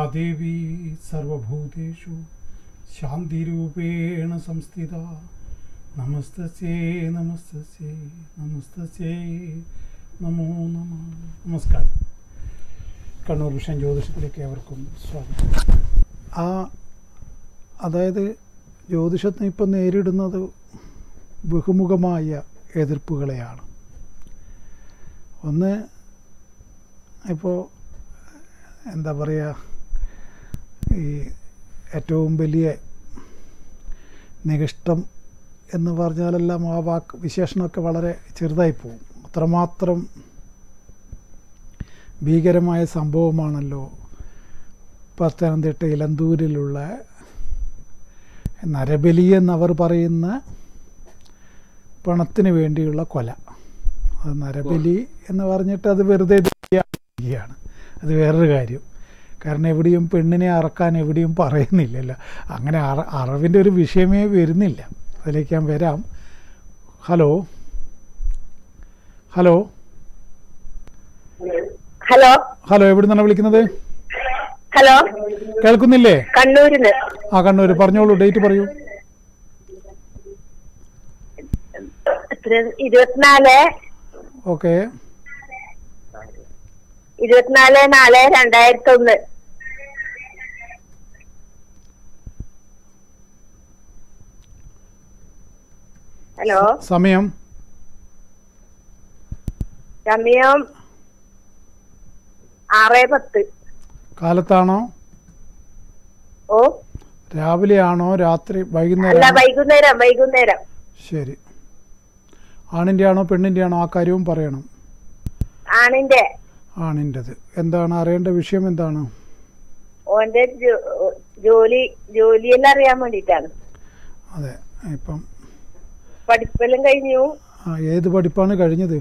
ദേവി സർവഭൂതേഷു ശാന്തിരൂപേണ സംസ്ഥിത നമസ്തസ്യേ നമസ്തസ്യേ നമസ്തസ്യേ നമോ നമ നമസ്കാരം കണ്ണൂർ വിഷൻ ജ്യോതിഷത്തിലേക്ക് ഏവർക്കും സ്വാഗതം ആ അതായത് ജ്യോതിഷത്തിന് ഇപ്പം നേരിടുന്നത് ബഹുമുഖമായ എതിർപ്പുകളെയാണ് ഒന്ന് ഇപ്പോൾ എന്താ പറയുക ഈ ഏറ്റവും വലിയ നികിഷ്ടം എന്ന് പറഞ്ഞാലെല്ലാം ആ വാക്ക് വിശേഷണമൊക്കെ വളരെ ചെറുതായി പോകും അത്രമാത്രം ഭീകരമായ സംഭവമാണല്ലോ പത്തനംതിട്ട ഇലന്തൂരിലുള്ള നരബലി എന്നവർ പറയുന്ന പണത്തിന് വേണ്ടിയുള്ള കൊല അത് നരബലി എന്ന് പറഞ്ഞിട്ട് അത് വെറുതെ ചെയ്യുകയാണ് അത് വേറൊരു കാര്യം കാരണം എവിടെയും പെണ്ണിനെ അറക്കാൻ എവിടെയും പറയുന്നില്ലല്ലോ അങ്ങനെ അറ അറവിൻ്റെ ഒരു വിഷയമേ വരുന്നില്ല അതിലേക്ക് ഞാൻ വരാം ഹലോ ഹലോ ഹലോ ഹലോ എവിടെ നിന്നാണ് വിളിക്കുന്നത് ഹലോ കേൾക്കുന്നില്ലേ കണ്ണൂരിന്ന് ആ കണ്ണൂർ പറഞ്ഞോളൂ ഡേറ്റ് പറയൂ എത്ര ഇരുപത്തിനാല് ഓക്കെ ഇരുപത്തിനാല് നാല് രണ്ടായിരത്തി ഒന്ന് ഹലോ സമയം സമയം ആറ് പത്ത് കാലത്താണോ ഓ രാവിലെ ആണോ രാത്രി അല്ല വൈകുന്നേരം വൈകുന്നേരം വൈകുന്നേരം ശരി ആണിൻ്റെ ആണോ പെണ്ണിൻ്റെ ആണോ ആ കാര്യവും പറയണം ആണിന്റെ ആണിൻ്റെത് എന്താണ് അറിയേണ്ട വിഷയം എന്താണ് ഓന്റെ ജോ- ജോലി ജോലിയെല്ലാം അറിയാൻ വേണ്ടിട്ടാണ് അതെ ഇപ്പം പഠിപ്പെല്ലാം കഴിഞ്ഞു ആ, ഏത് പഠിപ്പാണ് കഴിഞ്ഞത്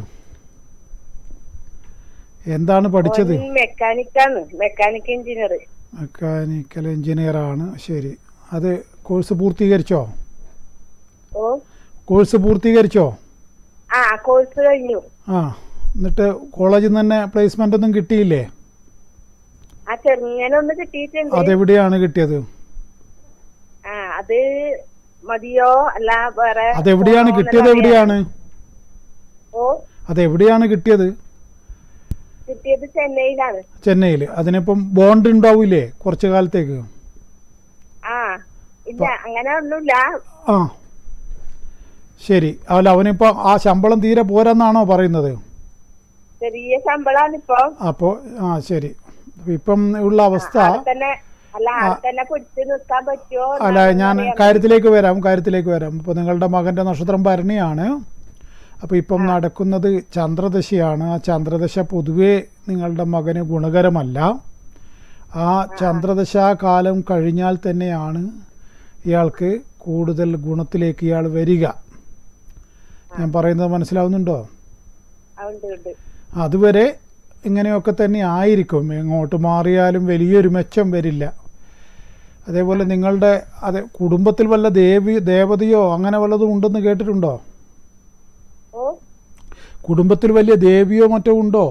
എന്താണ് പഠിച്ചത് ഓൻ മെക്കാനിക്കാണ് മെക്കാനിക് എഞ്ചിനീയർ മെക്കാനിക്കൽ എഞ്ചിനീയറാണ് ശരി അത് കോഴ്സ് പൂർത്തീകരിച്ചോ ഓ കോഴ്സ് പൂർത്തീകരിച്ചോ ആ കോഴ്സ് കഴിഞ്ഞു ആ എന്നിട്ട് കോളേജിൽ നിന്ന് തന്നെ പ്ലേസ്മെൻ്റ് ഒന്നും കിട്ടിയില്ലേ ആ ചെറുങ്ങനെ ഒന്ന് കിട്ടിയിട്ടുണ്ട് അതെവിടെയാണ് കിട്ടിയത് ആ അത് മതിയോ അല്ല വേറെ അതെവിടെയാണ് പോണോന്ന് കിട്ടിയത് പറയാൻ. എവിടെയാണ് ഓ അതെവിടെയാണ് കിട്ടിയത് കിട്ടിയത് ചെന്നൈയിലാണ് ചെന്നൈയിൽ അതിനിപ്പം ബോണ്ട് ഉണ്ടാവില്ലേ കുറച്ച് കാലത്തേക്ക് ആ ഇല്ല അങ്ങനെ ഒന്നുമില്ല ആ ശരി അല്ല അവനിപ്പോൾ ആ ശമ്പളം തീരെ പോരെന്നാണോ പറയുന്നത് ചെറിയ ശമ്പളാണ് ഇപ്പൊ അപ്പോൾ ആ ശരി അപ്പൊ ഇപ്പം ഉള്ള അവസ്ഥ അവിടെ തന്നെ അല്ല അവിടെ തന്നെ പിടിച്ചു നിൽക്കാൻ പറ്റുമോ അല്ല എന്നാണ് ഞാൻ അറിയാൻ കാര്യത്തിലേക്ക് വരാം കാര്യത്തിലേക്ക് വരാം ഇപ്പോൾ നിങ്ങളുടെ മകൻ്റെ നക്ഷത്രം ഭരണിയാണ് അപ്പോൾ ഇപ്പം നടക്കുന്നത് ചന്ദ്രദശയാണ് ആ ചന്ദ്രദശ പൊതുവേ നിങ്ങളുടെ മകന് ഗുണകരമല്ല ആ ചന്ദ്രദശ കാലം കഴിഞ്ഞാൽ തന്നെയാണ് ഇയാൾക്ക് കൂടുതൽ ഗുണത്തിലേക്ക് ഇയാൾ വരിക ഞാൻ പറയുന്നത് മനസ്സിലാവുന്നുണ്ടോ ആ, ഉണ്ട് ഉണ്ട് അതുവരെ ഇങ്ങനെയൊക്കെ തന്നെ ആയിരിക്കും എങ്ങോട്ട് മാറിയാലും വലിയൊരു മെച്ചം വരില്ല അതേപോലെ നിങ്ങളുടെ അതെ കുടുംബത്തിൽ വല്ല ദേവി ദേവതയോ അങ്ങനെ വല്ലതും ഉണ്ടെന്ന് കേട്ടിട്ടുണ്ടോ ഓ കുടുംബത്തിൽ വലിയ ദേവിയോ മറ്റോ ഉണ്ടോ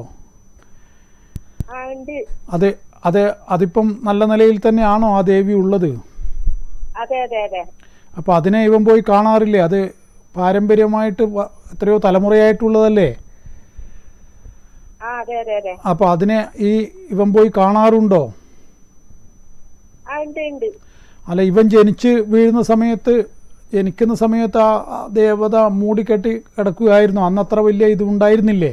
ആ ഉണ്ട് അത് അത് അതിപ്പം നല്ല നിലയിൽ തന്നെയാണോ ആ ദേവി ഉള്ളത് അതെ അതെ അതെ അപ്പോൾ അതിനെ ഇവൻ പോയി കാണാറില്ലേ അത് പാരമ്പര്യമായിട്ട് വ- എത്രയോ തലമുറയായിട്ടുള്ളതല്ലേ ആ അതെ അതെ അതെ അപ്പോൾ അതിനെ ഈ ഇവൻ പോയി കാണാറുണ്ടോ ആ ഉണ്ട് ഉണ്ട് അല്ല ഇവൻ ജനിച്ച് വീഴുന്ന സമയത്ത് ജനിക്കുന്ന സമയത്ത് ആ ആ ദേവത മൂടിക്കെട്ടി കിടക്കുകയായിരുന്നു അന്നത്ര വലിയ ഇത് ഉണ്ടായിരുന്നില്ലേ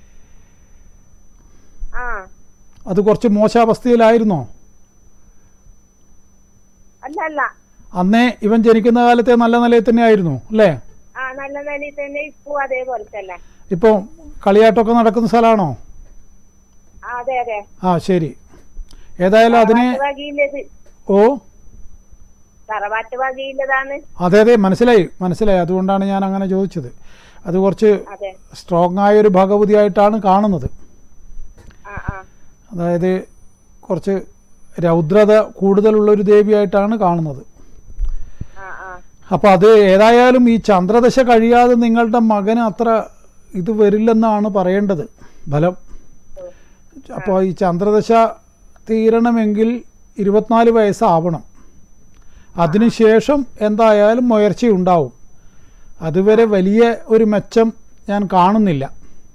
ആ അത് കുറച്ച് മോശാവസ്ഥയിലായിരുന്നോ അല്ല അല്ല അന്നേ ഇവൻ ജനിക്കുന്ന കാലത്തെ നല്ല നിലയിൽ തന്നെ ആയിരുന്നു അല്ലേ ആ നല്ല നിലയിൽ തന്നെ ഇപ്പൊ അതേപോലെ തന്നെ ഇപ്പോൾ കളിയാട്ടമൊക്കെ നടക്കുന്ന സ്ഥലമാണോ ആ അതെ അതെ ആ ശരി ഏതായാലും അതിനെ തറവാട്ട് വകയില്ലത് ഓ തറവാട്ട് വകയില്ലതാണ് അതെ അതെ മനസ്സിലായി മനസ്സിലായി അതുകൊണ്ടാണ് ഞാൻ അങ്ങനെ ചോദിച്ചത് അത് കുറച്ച് അതെ സ്ട്രോങ് ആയൊരു ഭഗവതിയായിട്ടാണ് കാണുന്നത് ആ ആ അതായത് കുറച്ച് രൗദ്രത കൂടുതലുള്ളൊരു ദേവിയായിട്ടാണ് കാണുന്നത് ആ ആ അപ്പോൾ അത് ഏതായാലും ഈ ചന്ദ്രദശ കഴിയാതെ നിങ്ങളുടെ മകന് അത്ര ഇത് വരില്ലെന്നാണ് പറയേണ്ടത് ഫലം അപ്പോൾ ഈ ചന്ദ്രദശ തീരണമെങ്കിൽ ഇരുപത്തിനാല് വയസ്സാവണം അതിനുശേഷം എന്തായാലും ഉയർച്ചയുണ്ടാവും അതുവരെ വലിയ ഒരു മെച്ചം ഞാൻ കാണുന്നില്ല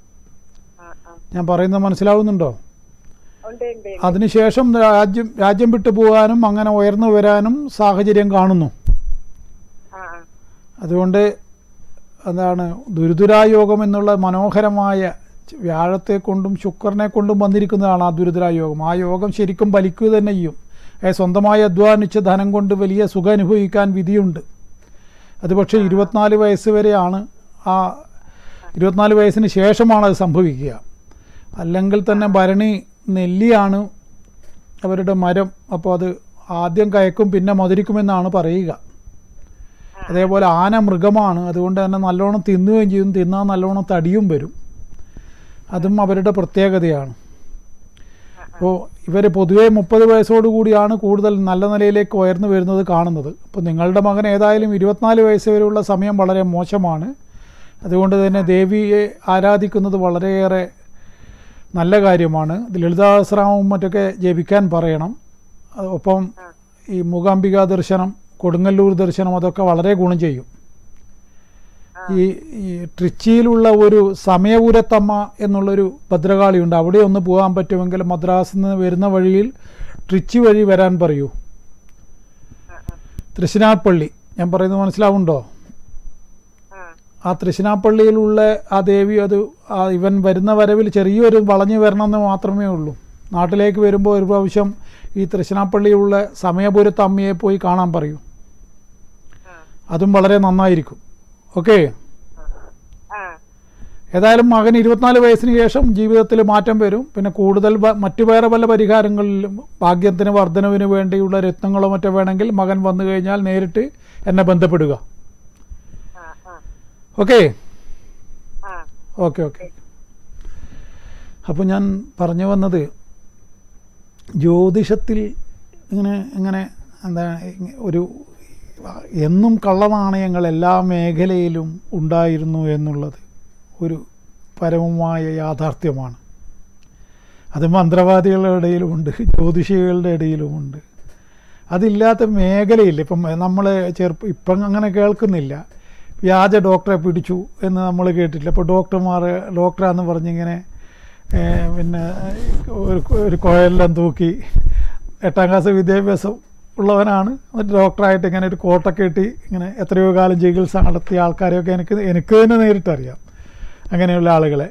ആ ആ ഞാൻ പറയുന്നത് മനസ്സിലാവുന്നുണ്ടോ ഉണ്ട് ഉണ്ട് അതിനുശേഷം രാജ്യം രാജ്യം വിട്ടു പോകാനും അങ്ങനെ ഉയർന്നു വരാനും സാഹചര്യം കാണുന്നു ആ ആ അതുകൊണ്ട് എന്താണ് ദുരിതുരായോഗം എന്നുള്ള മനോഹരമായ വ്യാഴത്തെ കൊണ്ടും ശുക്രനെ കൊണ്ടും വന്നിരിക്കുന്നതാണ് ആ ദുരിതുരായോഗം ആ യോഗം ശരിക്കും ഫലിക്കുക തന്നെ ചെയ്യും ഏ, സ്വന്തമായി അധ്വാനിച്ച് ധനം കൊണ്ട് വലിയ സുഖം അനുഭവിക്കാൻ വിധിയുണ്ട് അത് പക്ഷേ ഇരുപത്തിനാല് വയസ്സ് വരെയാണ് ആ ഇരുപത്തിനാല് വയസ്സിന് ശേഷമാണ് അത് സംഭവിക്കുക അല്ലെങ്കിൽ തന്നെ ഭരണി നെല്ലിയാണ് അവരുടെ മരം അപ്പോൾ അത് ആദ്യം കയക്കും പിന്നെ മധുരിക്കുമെന്നാണ് പറയുക അതേപോലെ ആന മൃഗമാണ് അതുകൊണ്ട് തന്നെ നല്ലോണം തിന്നുകയും ചെയ്യും തിന്നാൽ നല്ലോണം തടിയും വരും അതും അവരുടെ പ്രത്യേകതയാണ് അപ്പോൾ ഇവർ പൊതുവേ മുപ്പത് വയസ്സോടു കൂടിയാണ് കൂടുതൽ നല്ല നിലയിലേക്ക് ഉയർന്നു വരുന്നത് കാണുന്നത് അപ്പോൾ നിങ്ങളുടെ മകൻ ഏതായാലും ഇരുപത്തിനാല് വയസ്സ് വരെയുള്ള സമയം വളരെ മോശമാണ് അതുകൊണ്ട് തന്നെ ദേവിയെ ആരാധിക്കുന്നത് വളരെയേറെ നല്ല കാര്യമാണ് ഇത് ലളിതാസഹസ്രനാമവും മറ്റൊക്കെ ജപിക്കാൻ പറയണം അത് ഒപ്പം ഈ മൂകാംബിക ദർശനം കൊടുങ്ങല്ലൂർ ദർശനം അതൊക്കെ വളരെ ഗുണം ചെയ്യും ഈ ഈ ട്രിച്ചിയിലുള്ള ഒരു സമയപുരത്തമ്മ എന്നുള്ളൊരു ഭദ്രകാളിയുണ്ട് അവിടെ ഒന്ന് പോകാൻ പറ്റുമെങ്കിൽ മദ്രാസിൽ നിന്ന് വരുന്ന വഴിയിൽ ട്രിച്ചി വഴി വരാൻ പറയൂ തൃശ്ശിനാപ്പള്ളി ഞാൻ പറയുന്നത് മനസ്സിലാവുണ്ടോ ആ ആ തൃശ്ശിനാപ്പള്ളിയിലുള്ള ആ ദേവി അത് ആ ഇവൻ വരുന്ന വരവിൽ ചെറിയൊരു വളഞ്ഞു വരണമെന്ന് മാത്രമേ ഉള്ളൂ നാട്ടിലേക്ക് വരുമ്പോൾ ഒരു പ്രാവശ്യം ഈ തൃശ്ശിനാപ്പള്ളിയിലുള്ള സമയപുരത്ത് അമ്മയെ പോയി കാണാൻ പറയൂ ആ അതും വളരെ നന്നായിരിക്കും ഓക്കേ ആ ഏതായാലും മകൻ ഇരുപത്തിനാല് വയസ്സിന് ശേഷം ജീവിതത്തിൽ മാറ്റം വരും പിന്നെ കൂടുതൽ വ- മറ്റു വേറെ പല പരിഹാരങ്ങളിലും ഭാഗ്യത്തിന് വർധനവിന് വേണ്ടിയുള്ള രത്നങ്ങളോ മറ്റോ വേണമെങ്കിൽ മകൻ വന്നു കഴിഞ്ഞാൽ നേരിട്ട് എന്നെ ബന്ധപ്പെടുക ആ ആ ഓക്കേ ആ ഓക്കെ ഓക്കെ അപ്പോൾ ഞാൻ പറഞ്ഞു വന്നത് ജ്യോതിഷത്തിൽ ഇങ്ങനെ ഇങ്ങനെ എന്താ ഇങ്ങ- ഒരു എന്നും കള്ളനാണയങ്ങൾ എല്ലാ മേഖലയിലും ഉണ്ടായിരുന്നു എന്നുള്ളത് ഒരു പരമമായ യാഥാർത്ഥ്യമാണ് അത് മന്ത്രവാദികളുടെ ഇടയിലുമുണ്ട് ജ്യോതിഷികളുടെ ഇടയിലുമുണ്ട് അതില്ലാത്ത മേഖലയില്ല ഇപ്പം നമ്മൾ ചെറുപ്പം ഇപ്പം അങ്ങനെ കേൾക്കുന്നില്ല വ്യാജ ഡോക്ടറെ പിടിച്ചു എന്ന് നമ്മൾ കേട്ടില്ല അപ്പോൾ ഡോക്ടർമാർ ഡോക്ടറാന്ന് പറഞ്ഞിങ്ങനെ ഏ, പിന്നെ ഒരു ഒരു കുഴലെല്ലാം തൂക്കി എട്ടാം ക്ലാസ് വിദ്യാഭ്യാസം ഉള്ളവനാണ് എന്നിട്ട് ഡോക്ടറായിട്ട് ഇങ്ങനെ ഒരു കോട്ടൊക്കെ ഇട്ടി ഇങ്ങനെ എത്രയോ കാലം ചികിത്സ നടത്തിയ ആൾക്കാരെയൊക്കെ എനിക്ക് എനിക്ക് തന്നെ നേരിട്ടറിയാം അങ്ങനെയുള്ള ആളുകളെ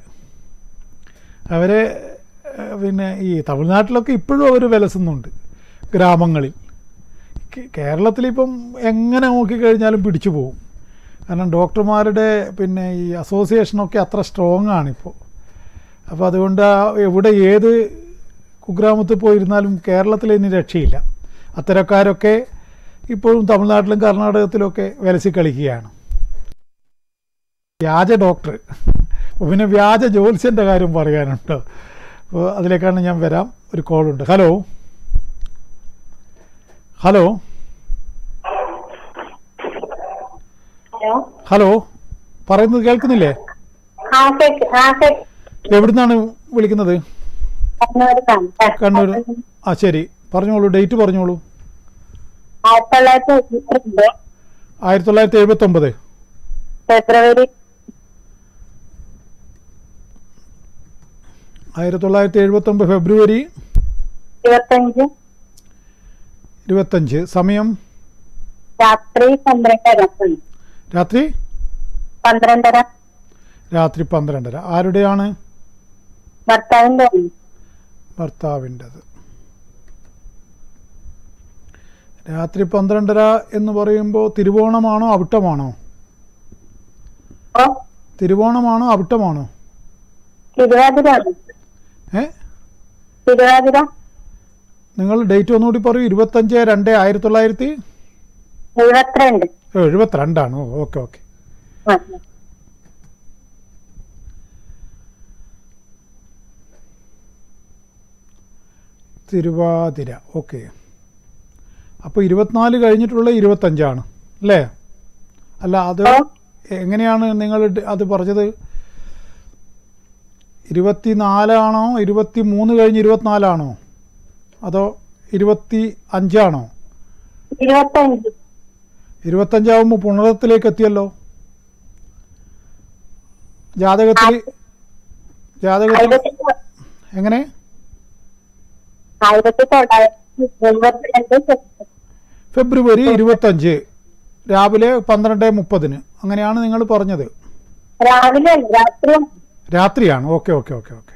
അവരെ ഏഹ്, പിന്നെ ഈ തമിഴ്നാട്ടിലൊക്കെ ഇപ്പോഴും അവർ വിലസുന്നുണ്ട് ഗ്രാമങ്ങളിൽ കേ- കേരളത്തിലിപ്പം എങ്ങനെ നോക്കിക്കഴിഞ്ഞാലും പിടിച്ചു പോകും കാരണം ഡോക്ടർമാരുടെ പിന്നെ ഈ അസോസിയേഷനൊക്കെ അത്ര സ്ട്രോങ് ആണിപ്പോൾ അപ്പോൾ അതുകൊണ്ട് ആ എവിടെ ഏത് കുഗ്രാമത്തിൽ പോയിരുന്നാലും കേരളത്തിൽ ഇനി രക്ഷയില്ല അത്തരക്കാരൊക്കെ ഇപ്പോഴും തമിഴ്നാട്ടിലും കർണാടകത്തിലൊക്കെ വിലസി കളിക്കുകയാണ് വ്യാജ ഡോക്ടർ അപ്പോൾ പിന്നെ വ്യാജ ജ്യോത്സ്യൻ്റെ കാര്യം പറയാനുണ്ടോ അപ്പോൾ അതിലേക്കാണ് ഞാൻ വരാം ഒരു കോളുണ്ട് ഹലോ ഹലോ ഹലോ ഹലോ പറയുന്നത് കേൾക്കുന്നില്ലേ ആ കേക്ക് ആ കേക്ക് എവിടുന്നാണ് വിളിക്കുന്നത് കണ്ണൂരിലാണ് കണ്ണൂർ ആ ശരി പറഞ്ഞോളൂ ഡേറ്റ് പറഞ്ഞോളൂ ആയിരത്തി തൊള്ളായിരത്തി എഴുപത്തിരണ്ട് ആയിരത്തി തൊള്ളായിരത്തി എഴുപത്തൊമ്പത് ഫെബ്രുവരി ആയിരത്തി തൊള്ളായിരത്തി എഴുപത്തൊമ്പത് ഫെബ്രുവരി ഇരുപത്തഞ്ച് ഇരുപത്തഞ്ച് സമയം രാത്രി പന്ത്രണ്ടര രാത്രി പന്ത്രണ്ടര രാത്രി പന്ത്രണ്ടര ആരുടെയാണ് ഭർത്താവിന്റെ ഭർത്താവിൻ്റെത് രാത്രി പന്ത്രണ്ടര എന്ന് പറയുമ്പോൾ തിരുവോണമാണോ അവിട്ടമാണോ ഓ തിരുവോണമാണോ അവിട്ടമാണോ തിരുവാതിര ഏ തിരുവാതിര നിങ്ങൾ ഡേറ്റ് ഒന്നുകൂടി പറയൂ ഇരുപത്തഞ്ച് രണ്ട് ആയിരത്തി തൊള്ളായിരത്തി എഴുപത്തിരണ്ട് എഴുപത്തിരണ്ടാണ് ഓക്കെ ഓക്കെ ആ. തിരുവാതിര ഓക്കെ അപ്പോൾ ഇരുപത്തിനാല് കഴിഞ്ഞിട്ടുള്ള ഇരുപത്തഞ്ചാണ് അല്ലേ അല്ല അത് ഓ. എങ്ങനെയാണ് നിങ്ങൾ ഡ- അത് പറഞ്ഞത് ഇരുപത്തിനാലാണോ ഇരുപത്തി മൂന്ന് കഴിഞ്ഞ് ഇരുപത്തിനാലാണോ അതോ ഇരുപത്തി അഞ്ചാണോ ഇരുപത്തഞ്ച് ഇരുപത്തഞ്ചാവുമ്പോൾ പുണരത്തിലേക്ക് എത്തിയല്ലോ ജാതകത്തിൽ ജാതകത്തിൽ ആയിരത്തി തൊ- എങ്ങനെ ആയിരത്തി തൊള്ളായിരത്തി എഴുപത്തിരണ്ട് സെപ്റ്റംബർ ഫെബ്രുവരി ഇരുപത്തഞ്ച് രാവിലെ പന്ത്രണ്ട് മുപ്പതിന് അങ്ങനെയാണ് നിങ്ങൾ പറഞ്ഞത് രാവിലെ അല്ല രാത്രി രാത്രിയാണ് ഓക്കെ ഓക്കെ ഓക്കെ ഓക്കെ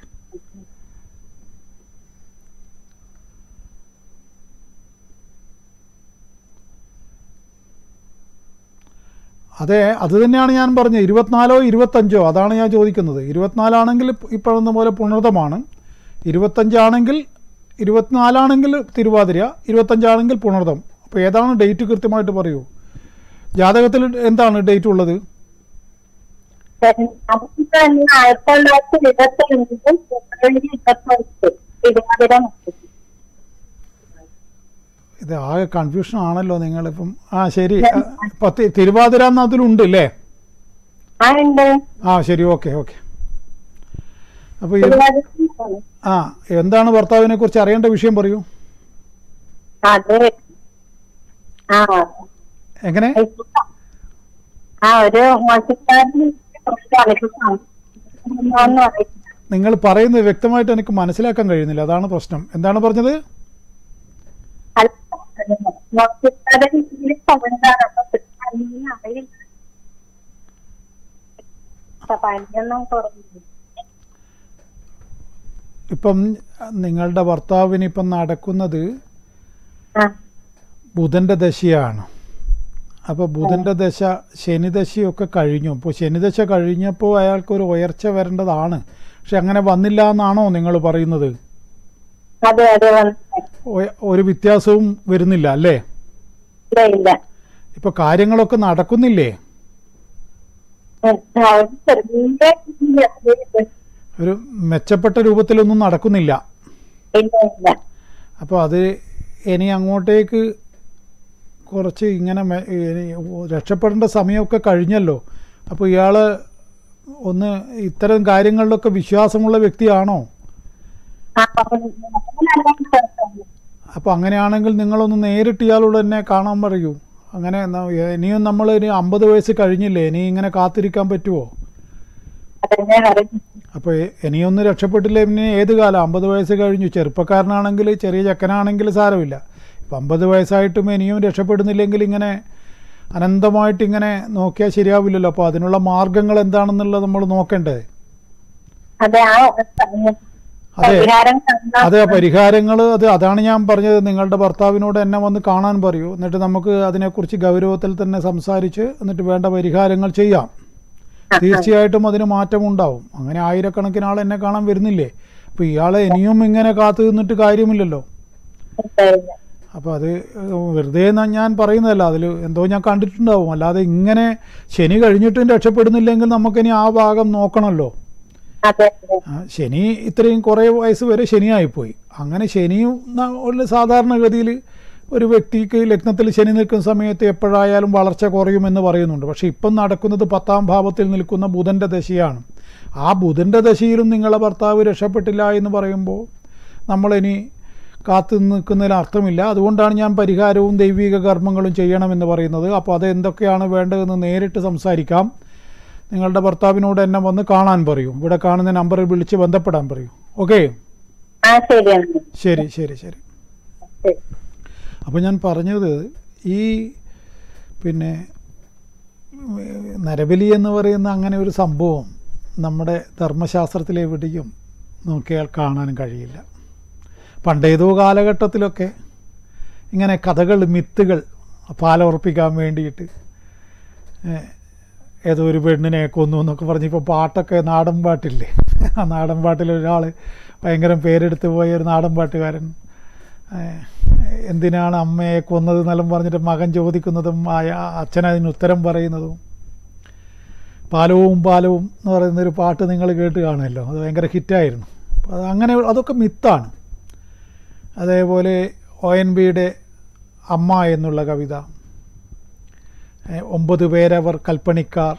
അതെ അത് തന്നെയാണ് ഞാൻ പറഞ്ഞത് ഇരുപത്തിനാലോ ഇരുപത്തഞ്ചോ അതാണ് ഞാൻ ചോദിക്കുന്നത് ഇരുപത്തിനാലാണെങ്കിൽ ഇപ്പോഴെന്ന പോലെ പുണർതമാണ് ഇരുപത്തഞ്ചാണെങ്കിൽ ഇരുപത്തിനാലാണെങ്കിൽ തിരുവാതിര ഇരുപത്തഞ്ചാണെങ്കിൽ പുണർതം അപ്പോൾ ഏതാണ് ഡേറ്റ് കൃത്യമായിട്ട് പറയൂ ജാതകത്തിൽ എന്താണ് ഡേറ്റ് ഉള്ളത് നമുക്ക് തന്നെ ആയിരത്തി തൊള്ളായിരത്തി ഇരുപത്തി അഞ്ചിൽ ഫെബ്രുവരി ഇരുപത്തഞ്ച് തിരുവാതിര നക്ഷത്രം. ഇത് ആകെ കൺഫ്യൂഷൻ ആണല്ലോ നിങ്ങളിപ്പം ആ ശരി ആ, പത്ത് തിരുവാതിര എന്ന് അതിലുണ്ട് അല്ലേ ആ ഉണ്ട് ആ ശരി ഓക്കെ ഓക്കെ അപ്പോൾ ഇത് തിരുവാതിര ആ എന്താണ് ഭർത്താവിനെ കുറിച്ച് അറിയേണ്ട വിഷയം പറയൂ അതെ ആ എങ്ങനെ ആ ഒരു മോശക്കാരൻ ഒന്നും അറിയില്ല നിങ്ങൾ പറയുന്നത് വ്യക്തമായിട്ട് എനിക്ക് മനസ്സിലാക്കാൻ കഴിയുന്നില്ല അതാണ് പ്രശ്നം എന്താണ് പറഞ്ഞത് മോശക്കാരൻ ഇതിൽ കൊണ്ടാണ് അപ്പൊ കിട്ടാനൊന്നും അറിയില്ല അപ്പൊ പനിയൊന്നും കുറഞ്ഞു ഇപ്പം നിങ്ങളുടെ ഭർത്താവിന് ഇപ്പം നടക്കുന്നത് ആ ബുധൻ്റെ ദശയാണ് അപ്പോൾ ബുധൻ്റെ ദശ ശനിദശയൊക്കെ കഴിഞ്ഞു അപ്പോൾ ശനിദശ കഴിഞ്ഞപ്പോൾ അയാൾക്കൊരു ഉയർച്ച വരേണ്ടതാണ് പക്ഷെ അങ്ങനെ വന്നില്ല എന്നാണോ നിങ്ങൾ പറയുന്നത് അതെ അതെ വന്നു ഒ- ഒരു വ്യത്യാസവും വരുന്നില്ല അല്ലേ ഇല്ല ഇല്ല ഇപ്പോൾ കാര്യങ്ങളൊക്കെ നടക്കുന്നില്ലേ ഉം. ആ, ഒരു ചെറിയ ഇല്ല ഒരു മെച്ചപ്പെട്ട രൂപത്തിലൊന്നും നടക്കുന്നില്ല ഇല്ല അപ്പോൾ അത് ഇനി അങ്ങോട്ടേക്ക് കുറച്ച് ഇങ്ങനെ മെ- ഇനി രക്ഷപ്പെടേണ്ട സമയമൊക്കെ കഴിഞ്ഞല്ലോ അപ്പോൾ ഇയാൾ ഒന്ന് ഇത്തരം കാര്യങ്ങളിലൊക്കെ വിശ്വാസമുള്ള വ്യക്തിയാണോ ആ, നല്ല കുഴപ്പമില്ല. അപ്പോൾ അങ്ങനെയാണെങ്കിൽ നിങ്ങളൊന്ന് നേരിട്ട് ഇയാളോട് എന്നെ കാണാൻ പറയൂ അങ്ങനെ ന- ഇനിയും നമ്മൾ ഇനി അമ്പത് വയസ്സ് കഴിഞ്ഞില്ലേ ഇനി ഇങ്ങനെ കാത്തിരിക്കാൻ പറ്റുമോ അതന്നെ അറിയില്ല. അപ്പോൾ എ- ഇനിയൊന്നും രക്ഷപ്പെട്ടില്ല പിന്നെ ഏത് കാലം അമ്പത് വയസ്സ് കഴിഞ്ഞു ചെറുപ്പക്കാരനാണെങ്കിൽ ചെറിയ ചെക്കനാണെങ്കിൽ സാരമില്ല ഇപ്പം അമ്പത് വയസ്സായിട്ടും ഇനിയും രക്ഷപ്പെടുന്നില്ലെങ്കിൽ ഇങ്ങനെ അനന്തമായിട്ട് ഇങ്ങനെ നോക്കിയാൽ ശരിയാവില്ലല്ലോ അപ്പോൾ അതിനുള്ള മാർഗങ്ങൾ എന്താണെന്നുള്ളത് നമ്മൾ നോക്കേണ്ടത് അതെ ആ അതെ. പരിഹാരം കണ്ടാ- അതെ പരിഹാരങ്ങൾ അത് അതാണ് ഞാൻ പറഞ്ഞത് നിങ്ങളുടെ ഭർത്താവിനോട് എന്നെ വന്ന് കാണാൻ പറയൂ എന്നിട്ട് നമുക്ക് അതിനെക്കുറിച്ച് ഗൗരവത്തിൽ തന്നെ സംസാരിച്ച് എന്നിട്ട് വേണ്ട പരിഹാരങ്ങൾ ചെയ്യാം തീർച്ചയായിട്ടും അതിന് മാറ്റമുണ്ടാവും അങ്ങനെ ആയിരക്കണക്കിന് ആൾ എന്നെ കാണാൻ വരുന്നില്ലേ അപ്പോൾ ഇയാളെ ഇനിയും ഇങ്ങനെ കാത്തു നിന്നിട്ട് കാര്യമില്ലല്ലോ ഇല്ല, ഇല്ല. അപ്പോൾ അത് വെറുതെ എന്നാ ഞാൻ പറയുന്നതല്ല അതിൽ എന്തോ ഞാൻ കണ്ടിട്ടുണ്ടാവും അല്ലാതെ ഇങ്ങനെ ശനി കഴിഞ്ഞിട്ടും രക്ഷപ്പെടുന്നില്ലെങ്കിൽ നമുക്കിനി ആ ഭാഗം നോക്കണമല്ലോ അതെ അതെ ആ, ശനി ഇത്രയും കുറേ വയസ്സ് വരെ ശനിയായിപ്പോയി അങ്ങനെ ശനിയും ന- ഉള്ള സാധാരണഗതിയിൽ ഒരു വ്യക്തിക്ക് ലഗ്നത്തിൽ ശനി നിൽക്കുന്ന സമയത്ത് എപ്പോഴായാലും വളർച്ച കുറയുമെന്ന് പറയുന്നുണ്ട് പക്ഷേ ഇപ്പം നടക്കുന്നത് പത്താം ഭാവത്തിൽ നിൽക്കുന്ന ബുധൻ്റെ ദശയാണ് ആ ബുധൻ്റെ ദശയിലും നിങ്ങളെ ഭർത്താവ് രക്ഷപ്പെട്ടില്ല എന്ന് പറയുമ്പോൾ നമ്മളിനി കാത്തു നിൽക്കുന്നതിൽ അർത്ഥമില്ല അതുകൊണ്ടാണ് ഞാൻ പരിഹാരവും ദൈവിക കർമ്മങ്ങളും ചെയ്യണമെന്ന് പറയുന്നത് അപ്പോൾ അത് എന്തൊക്കെയാണ് വേണ്ടതെന്ന് നേരിട്ട് സംസാരിക്കാം നിങ്ങളുടെ ഭർത്താവിനോട് എന്നെ വന്ന് കാണാൻ പറയൂ ഇവിടെ കാണുന്ന നമ്പറിൽ വിളിച്ച് ബന്ധപ്പെടാൻ പറയൂ ഓക്കെ ആ ശരിയാണ് ശരി ശരി ശരി ശരി അപ്പോൾ ഞാൻ പറഞ്ഞത് ഈ പിന്നെ ഉം, നരബലി എന്ന് പറയുന്ന അങ്ങനെ ഒരു സംഭവം നമ്മുടെ ധർമ്മശാസ്ത്രത്തിൽ എവിടെയും നോക്കിയാൽ കാണാൻ കഴിയില്ല പണ്ടേതോ കാലഘട്ടത്തിലൊക്കെ ഇങ്ങനെ കഥകൾ മിത്തുകൾ പാലുറപ്പിക്കാൻ വേണ്ടിയിട്ട് ഏ, ഏതോ ഒരു പെണ്ണിനെ കൊന്നു എന്നൊക്കെ പറഞ്ഞ് ഇപ്പോൾ പാട്ടൊക്കെ നാടൻ പാട്ടില്ലേ ആ നാടൻ പാട്ടിൽ ഒരാൾ ഭയങ്കര പേരെടുത്ത് പോയ ഒരു നാടൻ പാട്ടുകാരൻ ഏ, എന്തിനാണ് അമ്മയെ കൊന്നത് എന്നെല്ലാം പറഞ്ഞിട്ട് മകൻ ചോദിക്കുന്നതും ആ അച്ഛൻ അതിന് ഉത്തരം പറയുന്നതും പാലവും പാലവും എന്ന് പറയുന്നൊരു പാട്ട് നിങ്ങൾ കേട്ട് കാണുമല്ലോ അത് ഭയങ്കര ഹിറ്റായിരുന്നു അപ്പോൾ അത് അങ്ങനെ അതൊക്കെ മിത്താണ് അതേപോലെ ഒ എൻ ബിയുടെ അമ്മ എന്നുള്ള കവിത ഏ, ഒമ്പത് പേരവർ കൽപ്പണിക്കാർ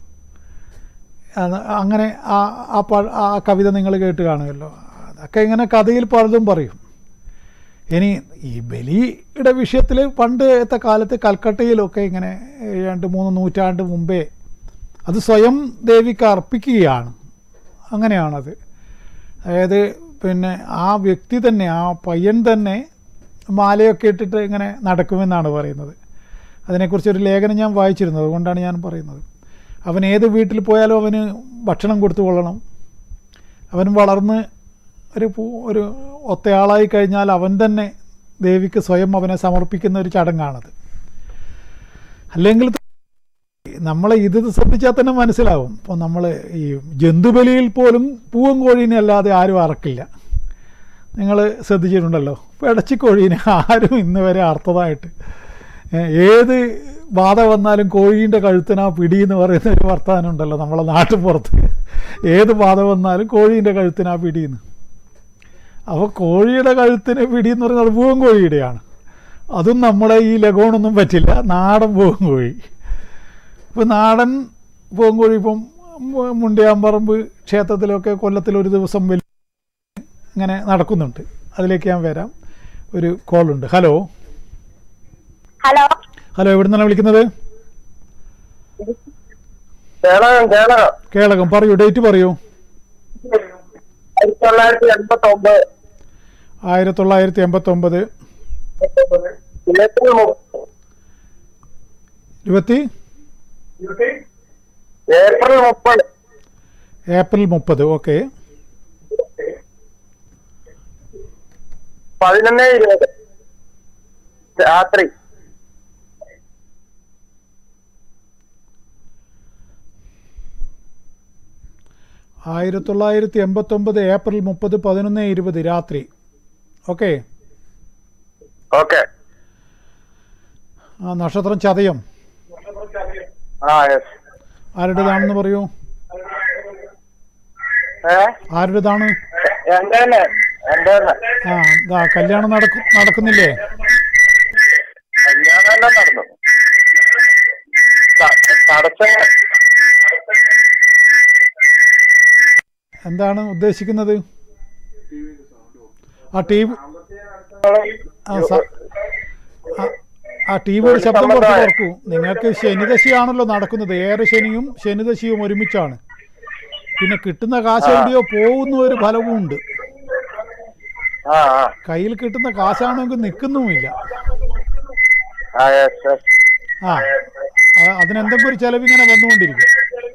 അത് അങ്ങനെ ആ ആ പ- ആ കവിത നിങ്ങൾ കേട്ട് കാണുമല്ലോ അതൊക്കെ ഇങ്ങനെ കഥയിൽ പലതും പറയും ഇനി ഈ ബലിയുടെ വിഷയത്തിൽ പണ്ടത്തെ കാലത്ത് കൽക്കട്ടയിലൊക്കെ ഇങ്ങനെ രണ്ട് മൂന്ന് നൂറ്റാണ്ട് മുമ്പേ അത് സ്വയം ദേവിക്ക് അർപ്പിക്കുകയാണ് അങ്ങനെയാണത് അതായത് പിന്നെ ആ വ്യക്തി തന്നെ ആ പയ്യൻ തന്നെ മാലയൊക്കെ ഇട്ടിട്ട് ഇങ്ങനെ നടക്കുമെന്നാണ് പറയുന്നത് അതിനെക്കുറിച്ചൊരു ലേഖനം ഞാൻ വായിച്ചിരുന്നു അതുകൊണ്ടാണ് ഞാൻ പറയുന്നത് അവൻ ഏത് വീട്ടിൽ പോയാലും അവന് ഭക്ഷണം കൊടുത്തു കൊള്ളണം അവൻ വളർന്ന് ഒരു പൂ- ഒരു ഒത്തയാളായി കഴിഞ്ഞാൽ അവൻ തന്നെ ദേവിക്ക് സ്വയം അവനെ സമർപ്പിക്കുന്ന ഒരു ചടങ്ങാണത് അല്ലെങ്കിൽ നമ്മളെ ഇത് ശ്രദ്ധിച്ചാൽ തന്നെ മനസ്സിലാവും ഇപ്പോൾ നമ്മൾ ഈ ജന്തുബലിയിൽ പോലും പൂവൻ കോഴീനെ അല്ലാതെ ആരും അറക്കില്ല നിങ്ങൾ ശ്രദ്ധിച്ചിട്ടുണ്ടല്ലോ പിടച്ചിക്കോഴീനെ ആരും ഇന്ന് വരെ അർത്ഥമായിട്ട് ഏ, ഏത് ബാധ വന്നാലും കോഴീൻ്റെ കഴുത്തിനാ പിടി എന്ന് പറയുന്ന ഒരു വർത്തമാനം ഉണ്ടല്ലോ നമ്മളെ നാട്ടുപുറത്ത് ഏത് ബാധ വന്നാലും കോഴീൻ്റെ കഴുത്തിനാ പിടിയെന്ന് അപ്പോൾ കോഴിയുടെ കഴുത്തിന് പിടി എന്ന് പറയുന്നത് പൂവൻ കോഴിയുടെയാണ് അതും നമ്മളെ ഈ ലഗോണൊന്നും പറ്റില്ല നാടൻ പൂവൻ കോഴി ഇപ്പോൾ നാടൻ പൂവൻ കോഴി ഇപ്പം മു- മുണ്ടിയാമ്പറമ്പ് ക്ഷേത്രത്തിലൊക്കെ കൊല്ലത്തിൽ ഒരു ദിവസം വലിയ ഇങ്ങനെ നടക്കുന്നുണ്ട് അതിലേക്ക് ഞാൻ വരാം ഒരു കോളുണ്ട് ഹലോ ഹലോ ഹലോ എവിടെ നിന്നാണ് വിളിക്കുന്നത് കേളകം കേളകം കേളകം പറയൂ ഡേറ്റ് പറയൂ ആയിരത്തി തൊള്ളായിരത്തി എൺപത്തി ഒമ്പത് ആയിരത്തി തൊള്ളായിരത്തി എൺപത്തൊമ്പത് ഏപ്രിൽ മുപ്പത് ഇരുപത്തി ഏപ്രിൽ മുപ്പത് ഏപ്രിൽ മുപ്പത് ഓക്കെ പതിനൊന്ന് ഇരുപത് രാത്രി ആയിരത്തി തൊള്ളായിരത്തി എൺപത്തൊമ്പത് ഏപ്രിൽ മുപ്പത് പതിനൊന്ന് ഇരുപത് രാത്രി ഓക്കെ ഓക്കെ ആ നക്ഷത്രം ചതയം ആ യെസ് ആരുടേതാണെന്ന് പറയൂ ഏ ആരുടേതാണ് എന്റെ തന്നെ എന്റെ തന്നെ ആ ഇതാ കല്യാണം നടക്കു നടക്കുന്നില്ലേ കല്യാണം എല്ലാം നടന്നു ത- തടസ്സങ്ങൾ എന്താണ് ഉദ്ദേശിക്കുന്നത് ആ ടി വി ആ സ- ആ- ആ ടി വിയുടെ ശബ്ദം കുറച്ച് കുറക്കൂ നിങ്ങൾക്ക് ശനിദശയാണല്ലോ നടക്കുന്നത് ഏറെ ശനിയും ശനിദശയും ഒരുമിച്ചാണ് പിന്നെ കിട്ടുന്ന കാശ് എവിടെയോ പോകുന്ന ഒരു ഫലവും ഉണ്ട് ആ ആ കയ്യിൽ കിട്ടുന്ന കാശാണെങ്കിൽ നിൽക്കുന്നുമില്ല ആ യെസ് യെസ് ആ അ- അതിനെന്തെങ്കിലും ഒരു ചെലവ് ഇങ്ങനെ വന്നുകൊണ്ടിരിക്കും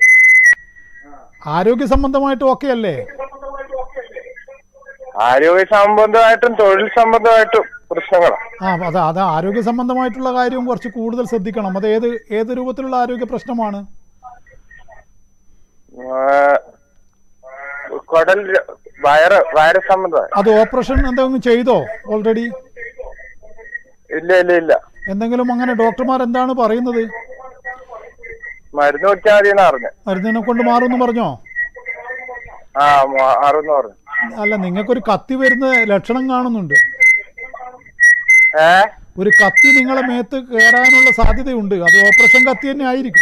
ആരോഗ്യ സംബന്ധമായിട്ട് ഓക്കെ അല്ലേ ആരോഗ്യ സംബന്ധമായിട്ടും തൊഴിൽ സംബന്ധമായിട്ടും പ്രശ്നങ്ങളാണ് ആ അത് അത് ആരോഗ്യ സംബന്ധമായിട്ടുള്ള കാര്യവും കുറച്ച് കൂടുതൽ ശ്രദ്ധിക്കണം അത് ഏത് ഏത് രൂപത്തിലുള്ള ആരോഗ്യ പ്രശ്നമാണ് കുടൽ ര- വയറ് വയറ് സംബന്ധമായി അത് ഓപ്പറേഷൻ എന്തെങ്കിലും ചെയ്തോ ഓൾറെഡി ഇല്ല ഇല്ല ഇല്ല എന്തെങ്കിലും അങ്ങനെ ഡോക്ടർമാർ എന്താണ് പറയുന്നത് മരുന്ന് കുടിച്ചാൽ മതിയെന്ന് പറഞ്ഞു മരുന്നിനെ കൊണ്ട് മാറുമെന്ന് പറഞ്ഞോ ആ മാറുമെന്ന് പറഞ്ഞു അല്ല നിങ്ങൾക്കൊരു കത്തി വരുന്ന ലക്ഷണം കാണുന്നുണ്ട് ഏ ഒരു കത്തി നിങ്ങളെ മേത്ത് കയറാനുള്ള സാധ്യതയുണ്ട് അത് ഓപ്പറേഷൻ കത്തി തന്നെ ആയിരിക്കും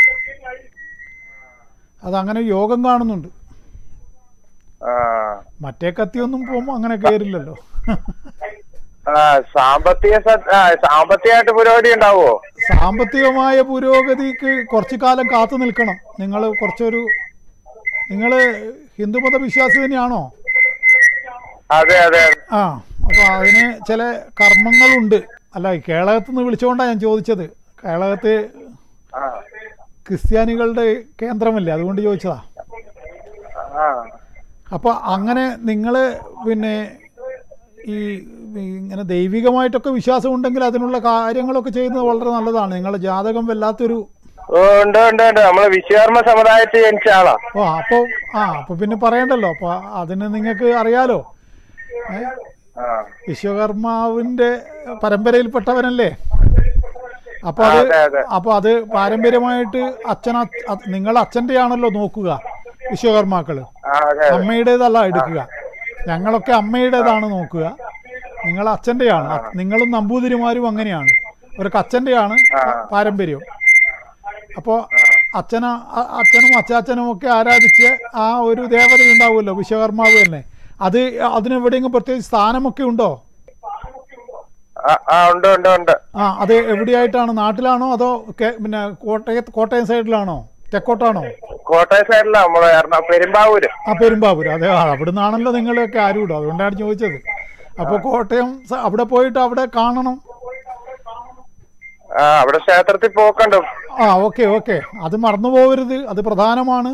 അതങ്ങനെ യോഗം കാണുന്നുണ്ട് ആ മറ്റേ കത്തിയൊന്നും പോകുമ്പോൾ അങ്ങനെ കയറില്ലല്ലോ ആ സാമ്പത്തിക സ- ആ, സാമ്പത്തികമായിട്ട് പുരോഗതി ഉണ്ടാവുമോ സാമ്പത്തികമായ പുരോഗതിക്ക് കുറച്ചു കാലം കാത്തു നിൽക്കണം നിങ്ങൾ കുറച്ചൊരു നിങ്ങൾ ഹിന്ദുമത വിശ്വാസി തന്നെയാണോ അതെ അതെ ആ അപ്പോൾ അതിന് ചില കർമ്മങ്ങളുണ്ട് അല്ല ഈ കേരളത്തിൽ നിന്ന് വിളിച്ചുകൊണ്ടാണ് ഞാൻ ചോദിച്ചത് കേരളത്തിൽ ആ ക്രിസ്ത്യാനികളുടെ കേന്ദ്രമല്ലേ അതുകൊണ്ട് ചോദിച്ചതാ ആ അപ്പോൾ അങ്ങനെ നിങ്ങൾ പിന്നെ ഈ ഈ ഇങ്ങനെ ദൈവികമായിട്ടൊക്കെ വിശ്വാസം ഉണ്ടെങ്കിൽ അതിനുള്ള കാര്യങ്ങളൊക്കെ ചെയ്യുന്നത് വളരെ നല്ലതാണ് നിങ്ങളുടെ ജാതകം വല്ലാത്തൊരു ഓ ഉണ്ട് ഉണ്ട് ഉണ്ട് നമ്മള് വിശ്വകർമ്മ സമുദായത്തിൽ ജനിച്ച ആളാ ഓ അപ്പോൾ ആ അപ്പോൾ പിന്നെ പറയണ്ടല്ലോ അപ്പോൾ അതിന് നിങ്ങൾക്ക് അറിയാലോ ഏ? ആ വിശ്വകർമാവിൻ്റെ പരമ്പരയിൽപ്പെട്ടവനല്ലേ അപ്പോൾ അത് അതെ, അതെ. അപ്പോൾ അത് പാരമ്പര്യമായിട്ട് അച്ഛൻ നിങ്ങൾ അച്ഛൻ്റെ ആണല്ലോ നോക്കുക വിശ്വകർമാക്കള് ആ അതെ അതെ അമ്മയുടേതല്ല എടുക്കുക ഞങ്ങളൊക്കെ അമ്മയുടേതാണ് നോക്കുക നിങ്ങൾ അച്ഛൻ്റെയാണ് നിങ്ങളും നമ്പൂതിരിമാരും അങ്ങനെയാണ് ഒരു അച്ഛൻ്റെയാണ് പാരമ്പര്യം അപ്പോൾ അച്ഛന അ- അച്ഛനും അച്ചാച്ചനും ഒക്കെ ആരാധിച്ച് ആ ഒരു ദേവത ഉണ്ടാവുമല്ലോ വിശ്വകർമാവ് തന്നെ അത് അതിനെവിടെയെങ്കിലും പ്രത്യേകിച്ച് സ്ഥാനമൊക്കെ ഉണ്ടോ ആ ആ ഉണ്ട് ഉണ്ട് ഉണ്ട് ആ അത് എവിടെയായിട്ടാണ് നാട്ടിലാണോ അതോ കേ- പിന്നെ കോട്ടയത്ത് കോട്ടയം സൈഡിലാണോ തെക്കോട്ടാണോ കോട്ടയം സൈഡിലാണ് നമ്മള് എറണാകുളം പെരുമ്പാവൂര് ആ പെരുമ്പാവൂർ അതെ ആ, അവിടുന്നാണല്ലോ നിങ്ങളെയൊക്കെ ആരും അതുകൊണ്ടാണ് ചോദിച്ചത് അപ്പോൾ കോട്ടയം സ- അവിടെ പോയിട്ട് അവിടെ കാണണം ആ അവിടെ ക്ഷേത്രത്തിൽ പോക്കണ്ട് ആ ഓക്കെ ഓക്കെ അത് മറന്നു പോകരുത് അത് പ്രധാനമാണ്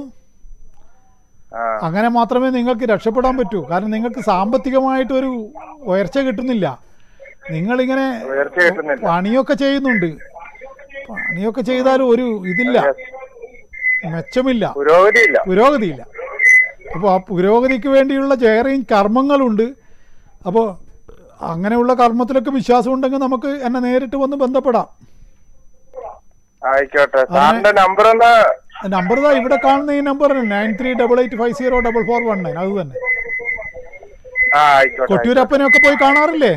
ആ അങ്ങനെ മാത്രമേ നിങ്ങൾക്ക് രക്ഷപ്പെടാൻ പറ്റൂ കാരണം നിങ്ങൾക്ക് സാമ്പത്തികമായിട്ടൊരു ഉയർച്ച കിട്ടുന്നില്ല നിങ്ങളിങ്ങനെ ഉയർച്ച കിട്ടുന്നില്ല പണിയൊക്കെ ചെയ്യുന്നുണ്ട് പണിയൊക്കെ ചെയ്താലും ഒരു ഇതില്ല മെച്ചമില്ല പുരോഗതിയില്ല പുരോഗതിയില്ല അപ്പോൾ ആ പുരോഗതിക്ക് വേണ്ടിയുള്ള ചേറെയും കർമ്മങ്ങളുണ്ട് അപ്പോൾ അങ്ങനെയുള്ള കർമ്മത്തിലൊക്കെ വിശ്വാസം ഉണ്ടെങ്കിൽ നമുക്ക് എന്നെ നേരിട്ട് വന്ന് ബന്ധപ്പെടാം ആയിക്കോട്ടെ സാറിന്റെ നമ്പർ ഒന്ന് നമ്പർ ഇതാ ഇവിടെ കാണുന്ന ഈ number nine three double eight five zero double four one nine അത് തന്നെ ആ ആയിക്കോട്ടെ കൊട്ടിയൂരപ്പനെയൊക്കെ പോയി കാണാറില്ലേ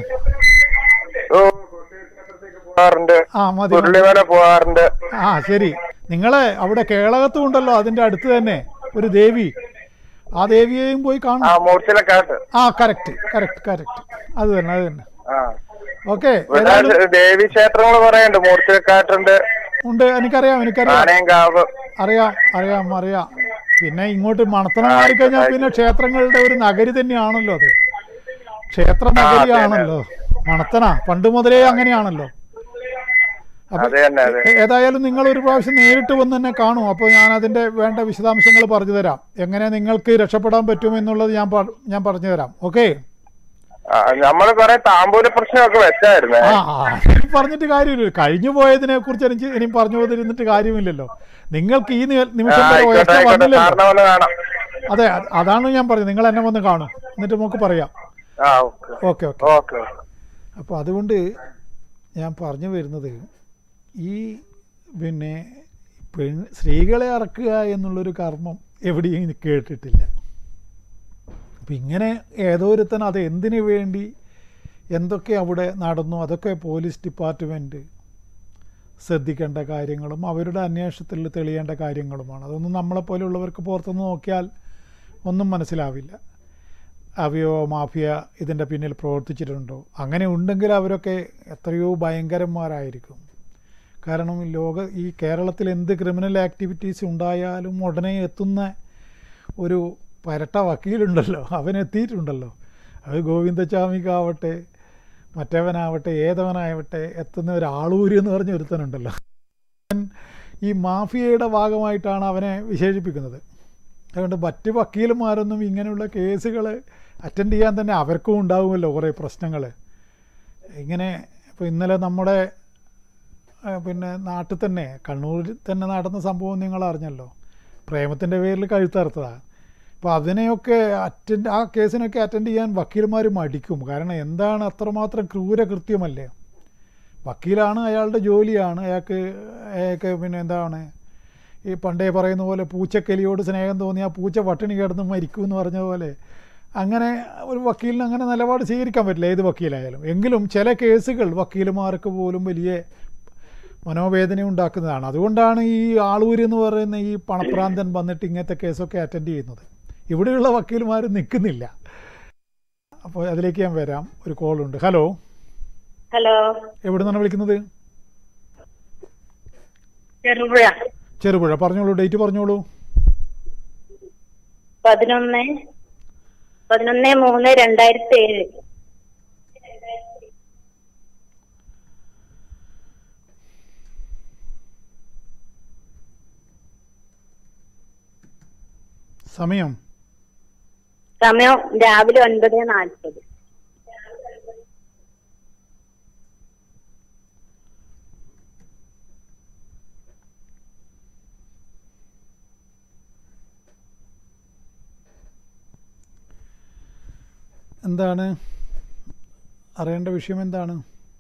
ഓ പോവാറുണ്ട് ആ മതി ഉരുളിമല പോവാറുണ്ട് ആ ശരി നിങ്ങളെ അവിടെ കേളകത്തും ഉണ്ടല്ലോ അതിൻ്റെ അടുത്ത് തന്നെ ഒരു ദേവി ആ ദേവിയെയും പോയി ആ കാണണം മൂർച്ചിലക്കാട്ട് ആ കറക്റ്റ് കറക്റ്റ് കറക്റ്റ് അത് തന്നെ അത് തന്നെ ആ ഓക്കെ ഇവിടെ ദേവി ക്ഷേത്രങ്ങൾ കുറെ ഉണ്ട് മൂർച്ചിലക്കാട്ടുണ്ട് ഉണ്ട് എനിക്കറിയാം എനിക്കറിയാം ആനയങ്കാവ് അറിയാം അറിയാം അറിയാം പിന്നെ ഇങ്ങോട്ട് മണത്തണം മാറിക്കഴിഞ്ഞാൽ പിന്നെ ക്ഷേത്രങ്ങളുടെ ഒരു നഗരി തന്നെയാണല്ലോ അത് ക്ഷേത്ര നഗരിയാണല്ലോ മണത്തന പണ്ട് മുതലേ അങ്ങനെയാണല്ലോ അപ്പൊ അതെ തന്നെ അതെ ഏ- ഏതായാലും നിങ്ങൾ ഒരു പ്രാവശ്യം നേരിട്ട് വന്ന് തന്നെ കാണും അപ്പോൾ ഞാൻ അതിന്റെ വേണ്ട വിശദാംശങ്ങൾ പറഞ്ഞു തരാം എങ്ങനെ നിങ്ങൾക്ക് രക്ഷപ്പെടാൻ പറ്റുമെന്നുള്ളത് ഞാൻ പ- ഞാൻ പറഞ്ഞു തരാം ഓക്കെ ആ, നമ്മള് കൊറേ താമ്പൂല പ്രശ്നമൊക്കെ വെച്ചായിരുന്നേ ആ ആ, ഇനി പറഞ്ഞിട്ട് കാര്യമില്ല കഴിഞ്ഞു പോയതിനെ കുറിച്ച് എനിക്ക് ഇനി പറഞ്ഞു പോതിരുന്നിട്ട് കാര്യമില്ലല്ലോ നിങ്ങൾക്ക് ഈ നി- ആ, നിമിഷം വരെ ആയിക്കോട്ടെ ഉയർച്ച ആയിക്കോട്ടെ വന്നില്ലല്ലോ സാറിനെ വന്ന് കാണാം അതെ അത് അതാണ് ഞാൻ പറഞ്ഞത് നിങ്ങൾ എന്നെ വന്ന് കാണും എന്നിട്ട് നമുക്ക് പറയാം ആ ഓക്കെ ഓക്കെ ഓക്കെ ഓക്കെ അപ്പോൾ അതുകൊണ്ട് ഞാൻ പറഞ്ഞു വരുന്നത് ഈ പിന്നെ പെൺ സ്ത്രീകളെ അറക്കുക എന്നുള്ളൊരു കർമ്മം എവിടെയും കേട്ടിട്ടില്ല അപ്പം ഇങ്ങനെ ഏതോ ഒരുത്തൻ അത് എന്തിനു വേണ്ടി എന്തൊക്കെ അവിടെ നടന്നു അതൊക്കെ പോലീസ് ഡിപ്പാർട്ട്മെൻറ്റ് ശ്രദ്ധിക്കേണ്ട കാര്യങ്ങളും അവരുടെ അന്വേഷണത്തിൽ തെളിയേണ്ട കാര്യങ്ങളുമാണ് അതൊന്നും നമ്മളെപ്പോലെയുള്ളവർക്ക് പുറത്തുനിന്ന് നോക്കിയാൽ ഒന്നും മനസ്സിലാവില്ല അവയോ മാഫിയ ഇതിൻ്റെ പിന്നിൽ പ്രവർത്തിച്ചിട്ടുണ്ടോ അങ്ങനെ ഉണ്ടെങ്കിൽ അവരൊക്കെ എത്രയോ ഭയങ്കരന്മാരായിരിക്കും കാരണം ഈ ലോക ഈ കേരളത്തിൽ എന്ത് ക്രിമിനൽ ആക്ടിവിറ്റീസ് ഉണ്ടായാലും ഉടനെ എത്തുന്ന ഒരു പരട്ട വക്കീലുണ്ടല്ലോ അവൻ എത്തിയിട്ടുണ്ടല്ലോ അത് ഗോവിന്ദചാമിക്കാവട്ടെ മറ്റവനാവട്ടെ ഏതവനാവട്ടെ എത്തുന്ന ഒരു ആളൂര് എന്ന് പറഞ്ഞ ഒരുത്തനുണ്ടല്ലോ അവൻ ഈ മാഫിയയുടെ ഭാഗമായിട്ടാണ് അവനെ വിശേഷിപ്പിക്കുന്നത് അതുകൊണ്ട് മറ്റ് വക്കീലന്മാരൊന്നും ഇങ്ങനെയുള്ള കേസുകൾ അറ്റൻഡ് ചെയ്യാൻ തന്നെ അവർക്കും ഉണ്ടാവുമല്ലോ കുറേ പ്രശ്നങ്ങൾ ഇങ്ങനെ ഇപ്പോൾ ഇന്നലെ നമ്മുടെ ആ, പിന്നെ നാട്ടിൽ തന്നെ കണ്ണൂരിൽ തന്നെ നടന്ന സംഭവം നിങ്ങൾ അറിഞ്ഞല്ലോ പ്രേമത്തിൻ്റെ പേരിൽ കഴുത്തറുത്തതാണ് അപ്പോൾ അതിനെയൊക്കെ അറ്റൻഡ് ആ കേസിനൊക്കെ അറ്റൻഡ് ചെയ്യാൻ വക്കീൽമാർ മടിക്കും കാരണം എന്താണ് അത്രമാത്രം ക്രൂരകൃത്യമല്ലേ വക്കീലാണ് അയാളുടെ ജോലിയാണ് അയാൾക്ക് അയാൾക്ക് പിന്നെ എന്താണ് ഈ പണ്ടേ പറയുന്ന പോലെ പൂച്ചക്കെലിയോട് സ്നേഹം തോന്നി ആ പൂച്ച പട്ടിണി കിടന്ന് മരിക്കും എന്ന് പറഞ്ഞ പോലെ അങ്ങനെ ഒരു വക്കീലിന് അങ്ങനെ നിലപാട് സ്വീകരിക്കാൻ പറ്റില്ല ഏത് വക്കീലായാലും എങ്കിലും ചില കേസുകൾ വക്കീലുമാർക്ക് പോലും വലിയ മനോവേദന ഉണ്ടാക്കുന്നതാണ് അതുകൊണ്ടാണ് ഈ ആളൂര് എന്ന് പറയുന്ന ഈ പണപ്രാന്തൻ വന്നിട്ട് ഇങ്ങനത്തെ കേസൊക്കെ അറ്റൻഡ് ചെയ്യുന്നത് ഇവിടെയുള്ള വക്കീൽമാർ നിൽക്കുന്നില്ല അപ്പോൾ അതിലേക്ക് ഞാൻ വരാം ഒരു കോളുണ്ട് ഹലോ ഹലോ എവിടെ നിന്നാണ് വിളിക്കുന്നത് ചെറുപുഴ ചെറുപുഴ പറഞ്ഞോളൂ ഡേറ്റ് പറഞ്ഞോളൂ പതിനൊന്ന് പതിനൊന്ന് മൂന്ന് രണ്ടായിരത്തി ഏഴ് സമയം സമയം രാവിലെ ഒൻപത് നാൽപ്പത് എന്താണ് അറിയേണ്ട വിഷയം എന്താണ്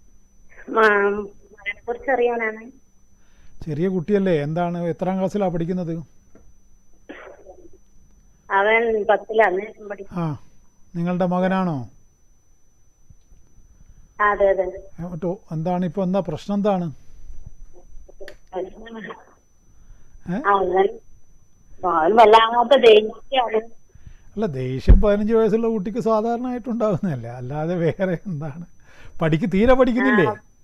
മകനെ കുറിച്ച് അറിയാനാണ് ചെറിയ കുട്ടിയല്ലേ എന്താണ് എത്രാം ക്ലാസ്സിലാണ് പഠിക്കുന്നത് അവൻ പത്തിലാണ് പഠിക്കുന്നത് ആ നിങ്ങളുടെ മകനാണോ അതെ അതെ ഏ, മറ്റോ എന്താണ് ഇപ്പോൾ എന്താ പ്രശ്നം എന്താണ് ഏ? അവൻ അവൻ വല്ലാത്ത ദേഷ്യാണ് അല്ല ദേഷ്യം പതിനഞ്ച് വയസ്സുള്ള കുട്ടിക്ക് സാധാരണയായിട്ടുണ്ടാകുന്നതല്ലേ അല്ലാതെ വേറെ എന്താണ് പഠിക്ക് തീരെ പഠിക്കുന്നില്ലേ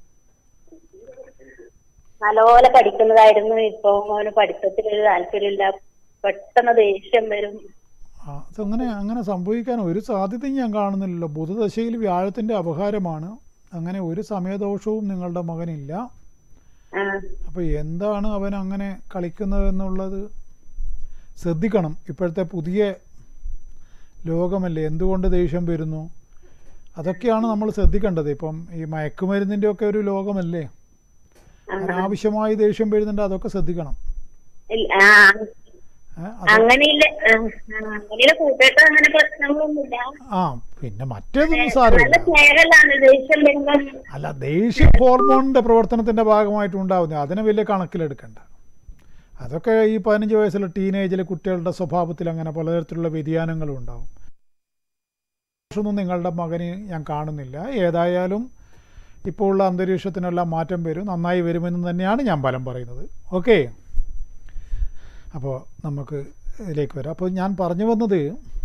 നല്ലപോലെ പഠിക്കുന്നതായിരുന്നു ഇപ്പൊ അവന് പഠിത്തത്തിൽ ഒരു താല്പര്യമില്ല പെട്ടെന്ന് ദേഷ്യം വരും ആ, അതങ്ങനെ അങ്ങനെ സംഭവിക്കാൻ ഒരു സാധ്യതയും ഞാൻ കാണുന്നില്ലല്ലോ ബുധദശയിൽ വ്യാഴത്തിൻ്റെ അപഹാരമാണ് അങ്ങനെ ഒരു സമയദോഷവും നിങ്ങളുടെ മകനില്ല ആ, അപ്പോൾ എന്താണ് അവൻ അങ്ങനെ കളിക്കുന്നത് എന്നുള്ളത് ശ്രദ്ധിക്കണം ഇപ്പോഴത്തെ പുതിയ ലോകമല്ലേ എന്തുകൊണ്ട് ദേഷ്യം വരുന്നു അതൊക്കെയാണ് നമ്മൾ ശ്രദ്ധിക്കേണ്ടത് ഇപ്പം ഈ മയക്കുമരുന്നിൻ്റെ ഒക്കെ ഒരു ലോകമല്ലേ അനാവശ്യമായി ദേഷ്യം വരുന്നുണ്ട് അതൊക്കെ ശ്രദ്ധിക്കണം ഇല്ല, ആ, ഏ, അത് അങ്ങനെയില്ല ആ, ആ, അങ്ങനെയില്ല കൂട്ടുകെട്ട് അങ്ങനെ പ്രശ്നങ്ങളൊന്നുമില്ല ആ പിന്നെ മറ്റേതൊന്നും നല്ല സാരമില്ല സ്നേഹമാണ് ദേഷ്യം വരുമ്പം അല്ല ദേഷ്യ ഹോർമോണിൻ്റെ പ്രവർത്തനത്തിൻ്റെ ഭാഗമായിട്ട് ഉണ്ടാവുന്നത് അതിനെ വലിയ കണക്കിലെടുക്കണ്ട അതൊക്കെ ഈ പതിനഞ്ച് വയസ്സുള്ള ടീനേജിലെ കുട്ടികളുടെ സ്വഭാവത്തിൽ അങ്ങനെ പലതരത്തിലുള്ള വ്യതിയാനങ്ങളും ഉണ്ടാവും ഒന്നും നിങ്ങളുടെ മകന് ഞാൻ കാണുന്നില്ല ഏതായാലും ഇപ്പോൾ ഉള്ള അന്തരീക്ഷത്തിനെല്ലാം മാറ്റം വരും നന്നായി വരുമെന്ന് തന്നെയാണ് ഞാൻ ഫലം പറയുന്നത് ഓക്കെ അപ്പോൾ നമുക്ക് ഇതിലേക്ക് വരാം അപ്പോൾ ഞാൻ പറഞ്ഞു വന്നത്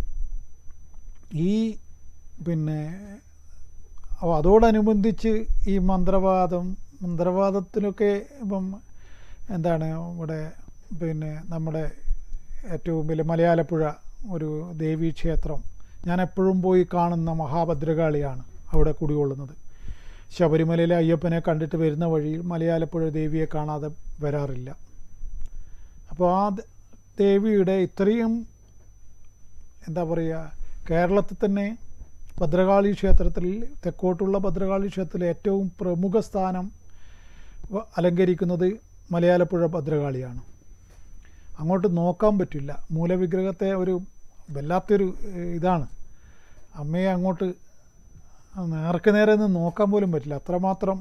ഈ പിന്നെ അപ്പോൾ അതോടനുബന്ധിച്ച് ഈ മന്ത്രവാദം മന്ത്രവാദത്തിലൊക്കെ ഇപ്പം എന്താണ് ഇവിടെ പിന്നെ നമ്മുടെ ഏറ്റവും വലിയ മലയാലപ്പുഴ ഒരു ദേവീക്ഷേത്രം ഞാൻ എപ്പോഴും പോയി കാണുന്ന മഹാഭദ്രകാളിയാണ് അവിടെ കുടികൊള്ളുന്നത് ശബരിമലയിലെ അയ്യപ്പനെ കണ്ടിട്ട് വരുന്ന വഴിയിൽ മലയാലപ്പുഴ ദേവിയെ കാണാതെ വരാറില്ല അപ്പോൾ ആ ദ- ദേവിയുടെ ഇത്രയും എന്താ പറയുക കേരളത്തിൽ തന്നെ ഭദ്രകാളി ക്ഷേത്രത്തിൽ തെക്കോട്ടുള്ള ഭദ്രകാളി ക്ഷേത്രത്തിലെ ഏറ്റവും പ്രമുഖ സ്ഥാനം വ- അലങ്കരിക്കുന്നത് മലയാലപ്പുഴ ഭദ്രകാളിയാണ് അങ്ങോട്ട് നോക്കാൻ പറ്റില്ല മൂലവിഗ്രഹത്തെ ഒരു വല്ലാത്തൊരു ഏഹ്, ഇതാണ് അമ്മയെ അങ്ങോട്ട് നേർക്ക് നേരെ നിന്ന് നോക്കാൻ പോലും പറ്റില്ല അത്രമാത്രം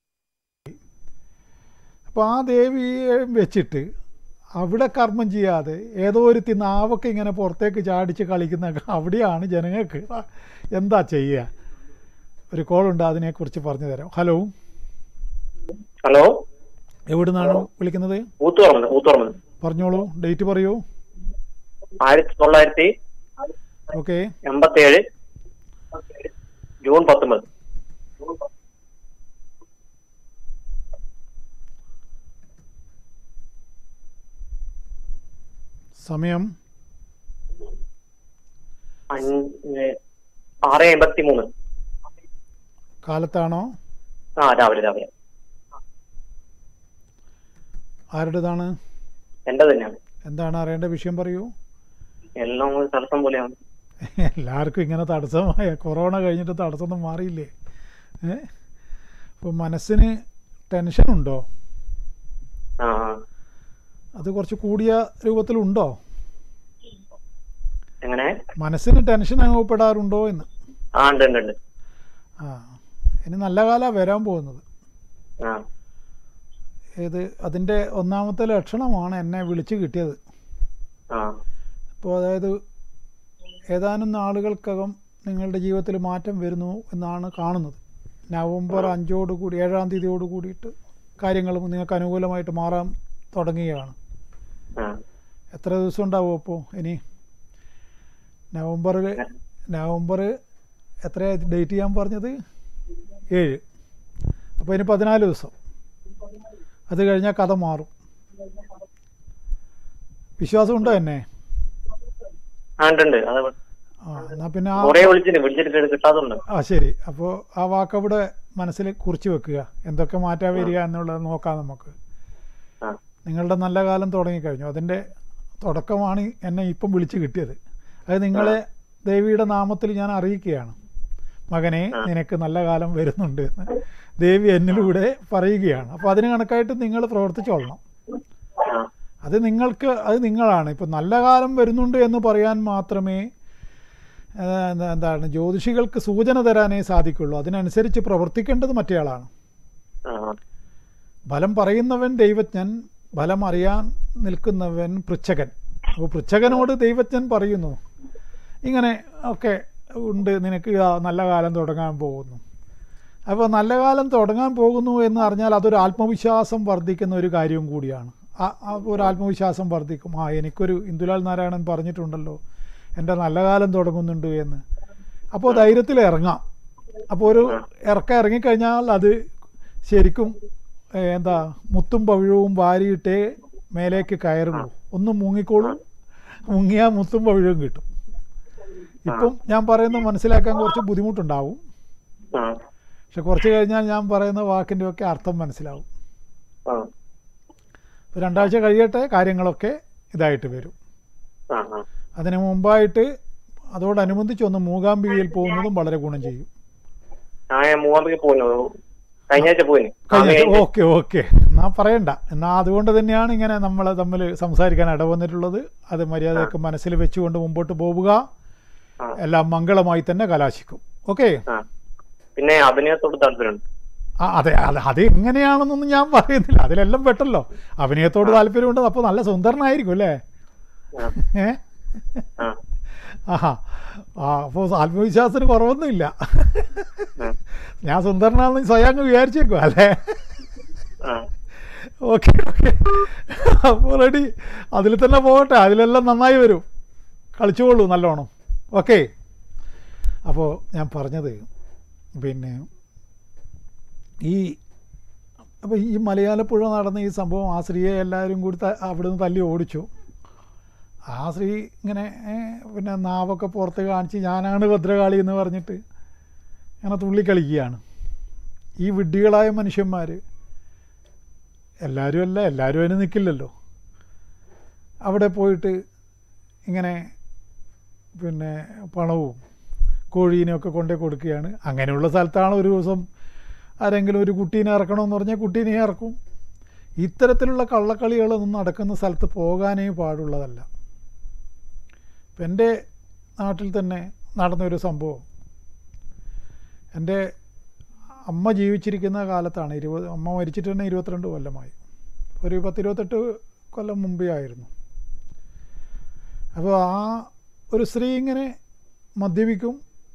അപ്പോൾ ആ ദേവിയെ വെച്ചിട്ട് അവിടെ കർമ്മം ചെയ്യാതെ ഏതോ ഒരു നാവൊക്കെ ഇങ്ങനെ പുറത്തേക്ക് ചാടിച്ച് കളിക്കുന്ന അവിടെയാണ് ജനങ്ങൾക്ക് എന്താ ചെയ്യുക ഒരു കോളുണ്ട് അതിനെക്കുറിച്ച് പറഞ്ഞു തരാം ഹലോ ഹലോ എവിടെ നിന്നാണ് വിളിക്കുന്നത് ഊത്തുറമ്പ് ഊത്തുറമ്പ് പറഞ്ഞോളൂ ഡേറ്റ് പറയൂ ആയിരത്തി തൊള്ളായിരത്തി ഓക്കെ എൺപത്തി ഏഴ് ജൂൺ പത്തൊമ്പത് സമയം അഞ്ച് ആറ് എൺപത്തി മൂന്ന് കാലത്താണോ ആ രാവിലെ രാവിലെ ആരുടേതാണ് എന്റെ തന്നെയാണ് എന്താണ് അറിയേണ്ട വിഷയം പറയൂ എല്ലാം ഒരു തടസ്സം പോലെയാണ് എല്ലാവർക്കും ഇങ്ങനെ തടസ്സമായ കൊറോണ കഴിഞ്ഞിട്ട് തടസ്സമൊന്നും മാറിയില്ലേ ഏ ഇപ്പോൾ മനസ്സിന് ടെൻഷനുണ്ടോ ആ അത് കുറച്ച് കൂടിയ രൂപത്തിലുണ്ടോ എങ്ങനെ മനസ്സിന് ടെൻഷൻ അനുഭവപ്പെടാറുണ്ടോ എന്ന് ആ ഉണ്ട് ഉണ്ട് ഉണ്ട് ആ ഇനി നല്ല കാലമാണ് വരാൻ പോകുന്നത് ആ ഏത് അതിൻ്റെ ഒന്നാമത്തെ ലക്ഷണമാണ് എന്നെ വിളിച്ച് കിട്ടിയത് ആ അപ്പോൾ അതായത് ഏതാനും നാളുകൾക്കകം നിങ്ങളുടെ ജീവിതത്തിൽ മാറ്റം വരുന്നു എന്നാണ് കാണുന്നത് നവംബർ അഞ്ചോട് കൂടി ഏഴാം തീയതിയോട് കൂടിയിട്ട് കാര്യങ്ങളും നിങ്ങൾക്ക് അനുകൂലമായിട്ട് മാറാൻ തുടങ്ങുകയാണ് ആ എത്ര ദിവസം ഉണ്ടാവും അപ്പോൾ ഇനി നവംബറിൽ നവംബർ എത്ര ഡേറ്റ് ചെയ്യാൻ പറഞ്ഞത് ഏഴ് അപ്പോൾ ഇനി പതിനാല് ദിവസം അത് കഴിഞ്ഞാൽ കഥ മാറും വിശ്വാസമുണ്ടോ എന്നെ ആ ഉണ്ട് ഉണ്ട് അത് ആ എന്നാൽ പിന്നെ ആ കൊറേ വിളിച്ചിട്ട് വിളിച്ചിട്ട് കിട്ടാതുണ്ട് ആ ശരി അപ്പോൾ ആ വാക്കവിടെ മനസ്സിൽ കുറിച്ച് വെക്കുക എന്തൊക്കെ മാറ്റാൻ വരിക എന്നുള്ളത് നോക്കാം നമുക്ക് ആ നിങ്ങളുടെ നല്ല കാലം തുടങ്ങിക്കഴിഞ്ഞു അതിൻ്റെ തുടക്കമാണ് എന്നെ ഇപ്പം വിളിച്ച് കിട്ടിയത് അത് നിങ്ങളെ ദേവിയുടെ നാമത്തിൽ ഞാൻ അറിയിക്കുകയാണ് മകനെ നിനക്ക് നല്ല കാലം വരുന്നുണ്ട് എന്ന് ദേവി എന്നിലൂടെ പറയുകയാണ് അപ്പോൾ അതിന് കണക്കായിട്ട് നിങ്ങൾ പ്രവർത്തിച്ചോളണം ആ അത് നിങ്ങൾക്ക് അത് നിങ്ങളാണ് ഇപ്പം നല്ല കാലം വരുന്നുണ്ട് എന്ന് പറയാൻ മാത്രമേ ആ, എന്താ- എന്താണ് ജ്യോതിഷികൾക്ക് സൂചന തരാനേ സാധിക്കുള്ളൂ അതിനനുസരിച്ച് പ്രവർത്തിക്കേണ്ടത് മറ്റേയാളാണ് ആ ഫലം പറയുന്നവൻ ദൈവജ്ഞൻ ഫലം അറിയാൻ നിൽക്കുന്നവൻ പൃച്ഛകൻ അപ്പോൾ പൃച്ഛകനോട് ദൈവജ്ഞൻ പറയുന്നു ഇങ്ങനെ ഒക്കെ ഉണ്ട് നിനക്ക് ഇതാ നല്ല കാലം തുടങ്ങാൻ പോകുന്നു അപ്പോൾ നല്ല കാലം തുടങ്ങാൻ പോകുന്നു എന്ന് അറിഞ്ഞാൽ അതൊരു ആത്മവിശ്വാസം വർദ്ധിക്കുന്ന ഒരു കാര്യവും കൂടിയാണ് ആ ആ ഒരു ആത്മവിശ്വാസം വർദ്ധിക്കും ആ എനിക്കൊരു ഇന്ദുലാൽ നാരായണൻ പറഞ്ഞിട്ടുണ്ടല്ലോ എൻ്റെ നല്ല കാലം തുടങ്ങുന്നുണ്ട് എന്ന് അപ്പോൾ ധൈര്യത്തിൽ ഇറങ്ങാം അപ്പോൾ ഒരു ഇറക്കം ഇറങ്ങിക്കഴിഞ്ഞാൽ അത് ശരിക്കും ഏ, എന്താ മുത്തും പവിഴവും വാരിയിട്ടേ മേലേക്ക് കയറുള്ളൂ ഒന്ന് മുങ്ങിക്കോളും മുങ്ങിയാ മുത്തും പവിഴവും കിട്ടും ഇപ്പം ഞാൻ പറയുന്നത് മനസ്സിലാക്കാൻ കുറച്ച് ബുദ്ധിമുട്ടുണ്ടാവും ആ പക്ഷെ കുറച്ച് കഴിഞ്ഞാൽ ഞാൻ പറയുന്ന വാക്കിൻ്റെ ഒക്കെ അർത്ഥം മനസ്സിലാവും ആ ഇപ്പൊ രണ്ടാഴ്ച കഴിയട്ടെ കാര്യങ്ങളൊക്കെ ഇതായിട്ട് വരും ആ ആ അതിന് മുമ്പായിട്ട് അതോടനുബന്ധിച്ച് ഒന്ന് മൂകാംബികയിൽ പോകുന്നതും വളരെ ഗുണം ചെയ്യും ആ ഞാൻ മൂവാമ്പേക്ക് പോന്നു കഴിഞ്ഞ ആഴ്ച പോയിന് കഴിഞ്ഞ ഓക്കെ ഓക്കെ എന്നാ പറയണ്ട എന്നാ അതുകൊണ്ട് തന്നെയാണ് ഇങ്ങനെ നമ്മൾ തമ്മിൽ സംസാരിക്കാൻ ഇടവന്നിട്ടുള്ളത് അത് മര്യാദയൊക്കെ മനസ്സിൽ വെച്ചുകൊണ്ട് മുമ്പോട്ട് പോവുക ആ. എല്ലാം മംഗളമായി തന്നെ കലാശിക്കും ഓക്കെ ആ പിന്നെ അഭിനയത്തോട് താല്പര്യമുണ്ട് ആ അതെ അത് അത് എങ്ങനെയാണെന്നൊന്നും ഞാൻ പറയുന്നില്ല അതിലെല്ലാം പെട്ടല്ലോ അഭിനയത്തോട് താല്പര്യമുണ്ട് അപ്പോൾ നല്ല സുന്ദരനായിരിക്കും അല്ലേ ആ ഏ ആ ആഹാ ആ അപ്പോൾ ആത്മവിശ്വാസത്തിന് കുറവൊന്നുമില്ല ആ. ഞാൻ സുന്ദരനാണെന്ന് സ്വയം അങ്ങ് വിചാരിച്ചേക്കും അല്ലേ ആ ഓക്കെ ഓക്കെ അപ്പോൾ റെഡി അതിൽ തന്നെ പോകട്ടെ അതിലെല്ലാം നന്നായി വരും കളിച്ചോളൂ നല്ലോണം ഓക്കെ അപ്പോൾ ഞാൻ പറഞ്ഞത് പിന്നെ ഈ അപ്പോൾ ഈ മലയാളപ്പുഴ നടന്ന ഈ സംഭവം ആ സ്ത്രീയെ എല്ലാവരും കൂടി ത- അവിടുന്ന് തല്ലി ഓടിച്ചു ആ സ്ത്രീ ഇങ്ങനെ ഏ, പിന്നെ നാവൊക്കെ പുറത്ത് കാണിച്ച് ഞാനാണ് ഭദ്രകാളി എന്ന് പറഞ്ഞിട്ട് ഇങ്ങനെ തുള്ളിക്കളിക്കുകയാണ് ഈ വിഡ്ഢികളായ മനുഷ്യന്മാർ എല്ലാവരും അല്ല എല്ലാവരും അതിന് നിൽക്കില്ലല്ലോ അവിടെ പോയിട്ട് ഇങ്ങനെ പിന്നെ പണവും കോഴീനെയൊക്കെ കൊണ്ടേ കൊടുക്കുകയാണ് അങ്ങനെയുള്ള സ്ഥലത്താണ് ഒരു ദിവസം ആരെങ്കിലും ഒരു കുട്ടീനെ ഇറക്കണമെന്ന് പറഞ്ഞാൽ കുട്ടീനെ ഇറക്കും ഇത്തരത്തിലുള്ള കള്ളക്കളികളൊന്നും നടക്കുന്ന സ്ഥലത്ത് പോകാനേ പാടുള്ളതല്ല ഇപ്പം എൻ്റെ നാട്ടിൽ തന്നെ നടന്നൊരു സംഭവം എൻ്റെ അമ്മ ജീവിച്ചിരിക്കുന്ന കാലത്താണ് ഇരുപത് അമ്മ മരിച്ചിട്ട് തന്നെ ഇരുപത്തിരണ്ട് കൊല്ലമായി ഒരു പത്തിരുപത്തെട്ട് കൊല്ലം മുമ്പേ ആയിരുന്നു അപ്പോൾ ആ ഒരു സ്ത്രീ ഇങ്ങനെ മദ്യപിക്കും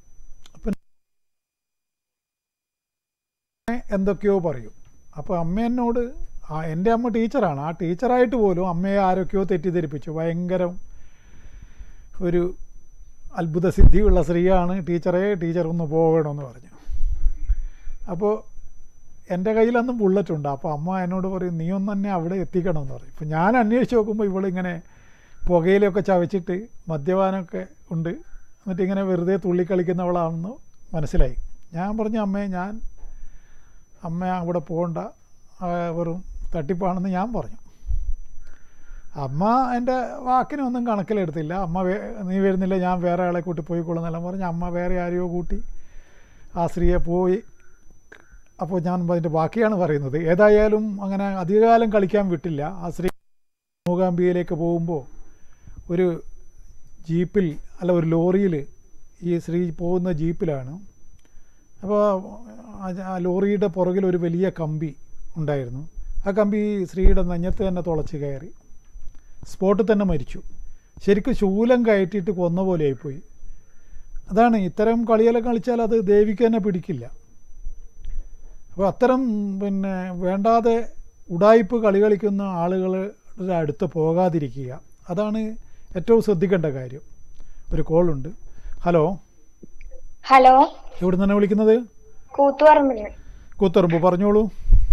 പിന്നെ എന്തൊക്കെയോ പറയും അപ്പോൾ അമ്മ എന്നോട് ആ എൻ്റെ അമ്മ ടീച്ചറാണ് ആ ടീച്ചറായിട്ട് പോലും അമ്മയെ ആരൊക്കെയോ തെറ്റിദ്ധരിപ്പിച്ചു ഭയങ്കരം ഒരു അത്ഭുത സിദ്ധിയുള്ള സ്ത്രീയാണ് ടീച്ചറെ ടീച്ചർ ഒന്ന് പോകണമെന്ന് പറഞ്ഞു അപ്പോൾ എൻ്റെ കയ്യിൽ അന്ന് ബുള്ളറ്റ് ഉണ്ട് അപ്പോൾ അമ്മ എന്നോട് പറയും നീ ഒന്ന് തന്നെ അവിടെ എത്തിക്കണമെന്ന് പറയും അപ്പോൾ ഞാൻ അന്വേഷിച്ച് നോക്കുമ്പോൾ ഇവളിങ്ങനെ പുകയിലൊക്കെ ചവച്ചിട്ട് മദ്യപാനമൊക്കെ ഉണ്ട് എന്നിട്ട് ഇങ്ങനെ വെറുതെ തുള്ളിക്കളിക്കുന്നവളാണെന്ന് മനസ്സിലായി ഞാൻ പറഞ്ഞു അമ്മേ ഞാൻ അമ്മ അവിടെ പോകണ്ട ആ, വെറും തട്ടിപ്പാണെന്ന് ഞാൻ പറഞ്ഞു അമ്മ എൻ്റെ വാക്കിനൊന്നും കണക്കിലെടുത്തില്ല അമ്മ വേ നീ വരുന്നില്ല ഞാൻ വേറെ ആളെ കൂട്ടി പോയിക്കൊള്ളുന്നെല്ലാം പറഞ്ഞ് അമ്മ വേറെ ആരെയോ കൂട്ടി ആ സ്ത്രീയെ പോയി അപ്പോൾ ഞാൻ അതിൻ്റെ ബാക്കിയാണ് പറയുന്നത് ഏതായാലും അങ്ങനെ അധികകാലം കളിക്കാൻ വിട്ടില്ല ആ സ്ത്രീ മൂകാംബികയിലേക്ക് പോകുമ്പോൾ ഒരു ജീപ്പിൽ അല്ല ഒരു ലോറിയിൽ ഈ സ്ത്രീ പോകുന്ന ജീപ്പിലാണ് അപ്പോൾ ആ- ആ ലോറിയുടെ പുറകിൽ ഒരു വലിയ കമ്പി ഉണ്ടായിരുന്നു ആ കമ്പി സ്ത്രീയുടെ നെഞ്ഞത്ത് തന്നെ തുളച്ച് കയറി സ്പോട്ടിൽ തന്നെ മരിച്ചു ശരിക്കും ശൂലം കയറ്റിയിട്ട് കൊന്ന പോലെ ആയിപ്പോയി അതാണ് ഇത്തരം കളിയെല്ലാം കളിച്ചാൽ അത് ദേവിക്ക് തന്നെ പിടിക്കില്ല അപ്പോൾ അത്തരം പിന്നെ വേണ്ടാതെ ഉടായിപ്പ് കളി കളിക്കുന്ന ആളുകളുടെ അടുത്ത് പോകാതിരിക്കുക അതാണ് ഏറ്റവും ശ്രദ്ധിക്കേണ്ട കാര്യം ഒരു കോളുണ്ട് ഹലോ ഹലോ എവിടെ നിന്നാണ് വിളിക്കുന്നത് കൂത്തുപറമ്പിന് കൂത്തുറമ്പ് പറഞ്ഞോളൂ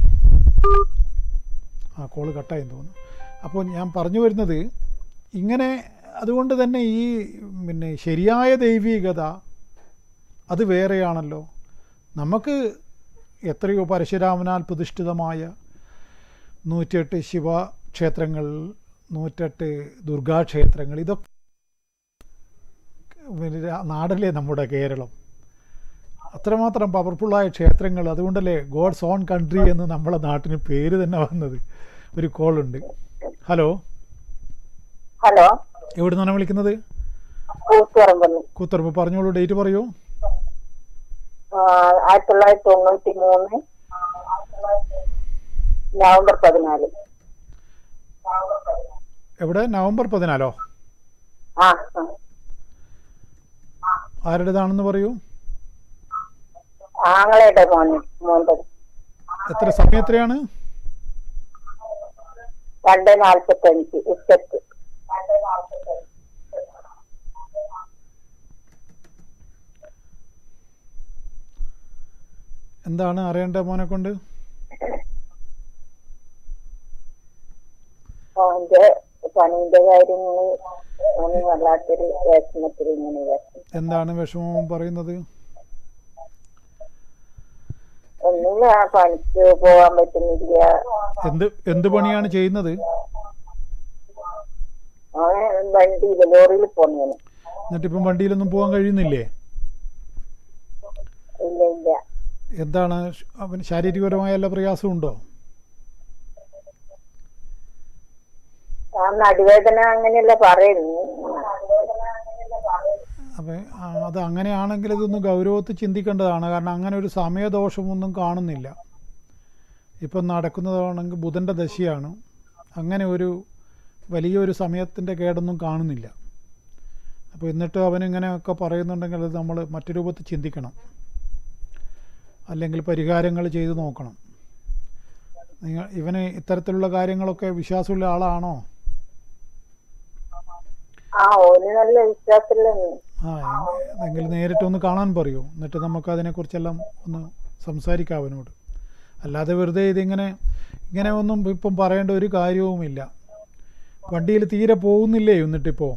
ആ കോള് കട്ടായെന്ന് തോന്നുന്നു അപ്പോൾ ഞാൻ പറഞ്ഞു വരുന്നത് ഇങ്ങനെ അതുകൊണ്ട് തന്നെ ഈ പിന്നെ ശരിയായ ദൈവീകത അത് വേറെയാണല്ലോ നമുക്ക് എത്രയോ പരശുരാമനാൽ പ്രതിഷ്ഠിതമായ നൂറ്റെട്ട് ശിവക്ഷേത്രങ്ങൾ നൂറ്റെട്ട് ദുർഗാക്ഷേത്രങ്ങൾ ഇതൊക്കെ പിന്നെ രാ- നാടല്ലേ നമ്മുടെ കേരളം അത്രമാത്രം പവർഫുള്ളായ ക്ഷേത്രങ്ങൾ അതുകൊണ്ടല്ലേ ഗോഡ്സ് ഓൺ കൺട്രി എന്ന് നമ്മളെ നാട്ടിന് പേര് തന്നെ വന്നത് ഒരു കോളുണ്ട് ഹലോ ഹലോ എവിടെ നിന്നാണ് വിളിക്കുന്നത് കൂത്തുപറമ്പെന്ന് കൂത്തുറമ്പ് പറഞ്ഞോളൂ ഡേറ്റ് പറയൂ ആയിരത്തി തൊള്ളായിരത്തി തൊണ്ണൂറ്റി മൂന്ന് നവംബർ പതിനാല് എവിടെ നവംബർ പതിനാലോ ആ ആ. ആരുടേതാണെന്ന് പറയൂ ആങ്ങളയുടെ മോൻ മോന്റെ എത്ര സമയം എത്രയാണ് രണ്ട് നാൽപ്പത്തഞ്ച് ഉച്ചക്ക് എന്താണ് അറിയേണ്ട മോനെ കൊണ്ട് അവന്റെ പണിന്റെ കാര്യങ്ങള് അവന് വല്ലാത്തൊരു വിഷമത്തിൽ ഇങ്ങനെ വിഷമം എന്താണ് വിഷമം പറയുന്നത് ഒന്നുമില്ല പണിക്ക് പോവാൻ പറ്റുന്നില്ല എന്ത് എന്ത് പണിയാണ് ചെയ്യുന്നത് അവൻ വണ്ടിയില് ലോറിയിൽ പോന്നേന് എന്നിട്ടിപ്പം വണ്ടിയിലൊന്നും പോകാൻ കഴിയുന്നില്ലേ ഇല്ല ഇല്ല എന്താണ് അവന് ശാരീരികപരമായ എല്ലാ പ്രയാസവും ഉണ്ടോ ആ നടുവേദന അങ്ങനെയല്ല പറയുന്നു അപ്പം അത് അങ്ങനെയാണെങ്കിൽ ഇതൊന്ന് ഗൗരവത്തിൽ ചിന്തിക്കേണ്ടതാണ് കാരണം അങ്ങനെ ഒരു സമയദോഷമൊന്നും കാണുന്നില്ല ഇപ്പം നടക്കുന്നതാണെങ്കിൽ ബുധൻ്റെ ദശയാണ് അങ്ങനെ ഒരു വലിയൊരു സമയത്തിൻ്റെ കേടൊന്നും കാണുന്നില്ല അപ്പോൾ എന്നിട്ട് അവനിങ്ങനെയൊക്കെ പറയുന്നുണ്ടെങ്കിൽ അത് നമ്മൾ മറ്റു രൂപത്തിൽ ചിന്തിക്കണം അല്ലെങ്കിൽ പരിഹാരങ്ങൾ ചെയ്ത് നോക്കണം നിങ്ങൾ ഇവന് ഇത്തരത്തിലുള്ള കാര്യങ്ങളൊക്കെ വിശ്വാസമുള്ള ആളാണോ ആ ഓന് നല്ല വിശ്വാസമുള്ള ആ എ- എങ്കിൽ നേരിട്ടൊന്ന് കാണാൻ പറയൂ എന്നിട്ട് നമുക്ക് അതിനെക്കുറിച്ചെല്ലാം ഒന്ന് സംസാരിക്കാം അവനോട് അല്ലാതെ വെറുതെ ഇതിങ്ങനെ ഇങ്ങനെ ഒന്നും ഇപ്പം പറയേണ്ട ഒരു കാര്യവുമില്ല വണ്ടിയിൽ തീരെ പോകുന്നില്ലേ എന്നിട്ടിപ്പോൾ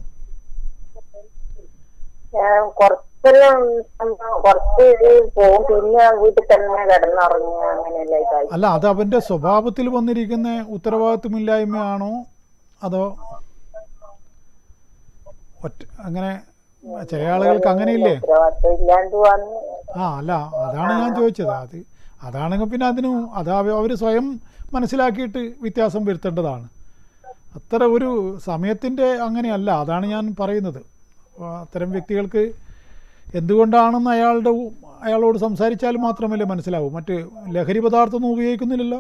കുറച്ചെല്ലാം സംഭവം കുറച്ച് പോവും പിന്നെ വീട്ടിൽ തന്നെ കിടന്നുറങ്ങുക അങ്ങനെയല്ല ഇതായി അല്ല അത് അവൻ്റെ സ്വഭാവത്തിൽ വന്നിരിക്കുന്ന ഉത്തരവാദിത്വമില്ലായ്മയാണോ അതോ ഒറ്റ അങ്ങനെ ചില ആളുകൾക്ക് അങ്ങനെയില്ലേ ഉത്തരവാദിത്വം ഇല്ലാണ്ട് വന്ന് ആ അല്ല അതാണ് ഞാൻ ചോദിച്ചത് അത് അതാണെങ്കിൽ പിന്നെ അതിന് അത് അവർ സ്വയം മനസ്സിലാക്കിയിട്ട് വ്യത്യാസം വരുത്തേണ്ടതാണ് അത്ര ഒരു സമയത്തിൻ്റെ അങ്ങനെയല്ല അതാണ് ഞാൻ പറയുന്നത് അപ്പോൾ അത്തരം വ്യക്തികൾക്ക് എന്തുകൊണ്ടാണെന്ന് അയാളുടെ ഉ- അയാളോട് സംസാരിച്ചാൽ മാത്രമല്ലേ മനസ്സിലാവൂ മറ്റ് ലഹരി പദാർത്ഥമൊന്നും ഉപയോഗിക്കുന്നില്ലല്ലോ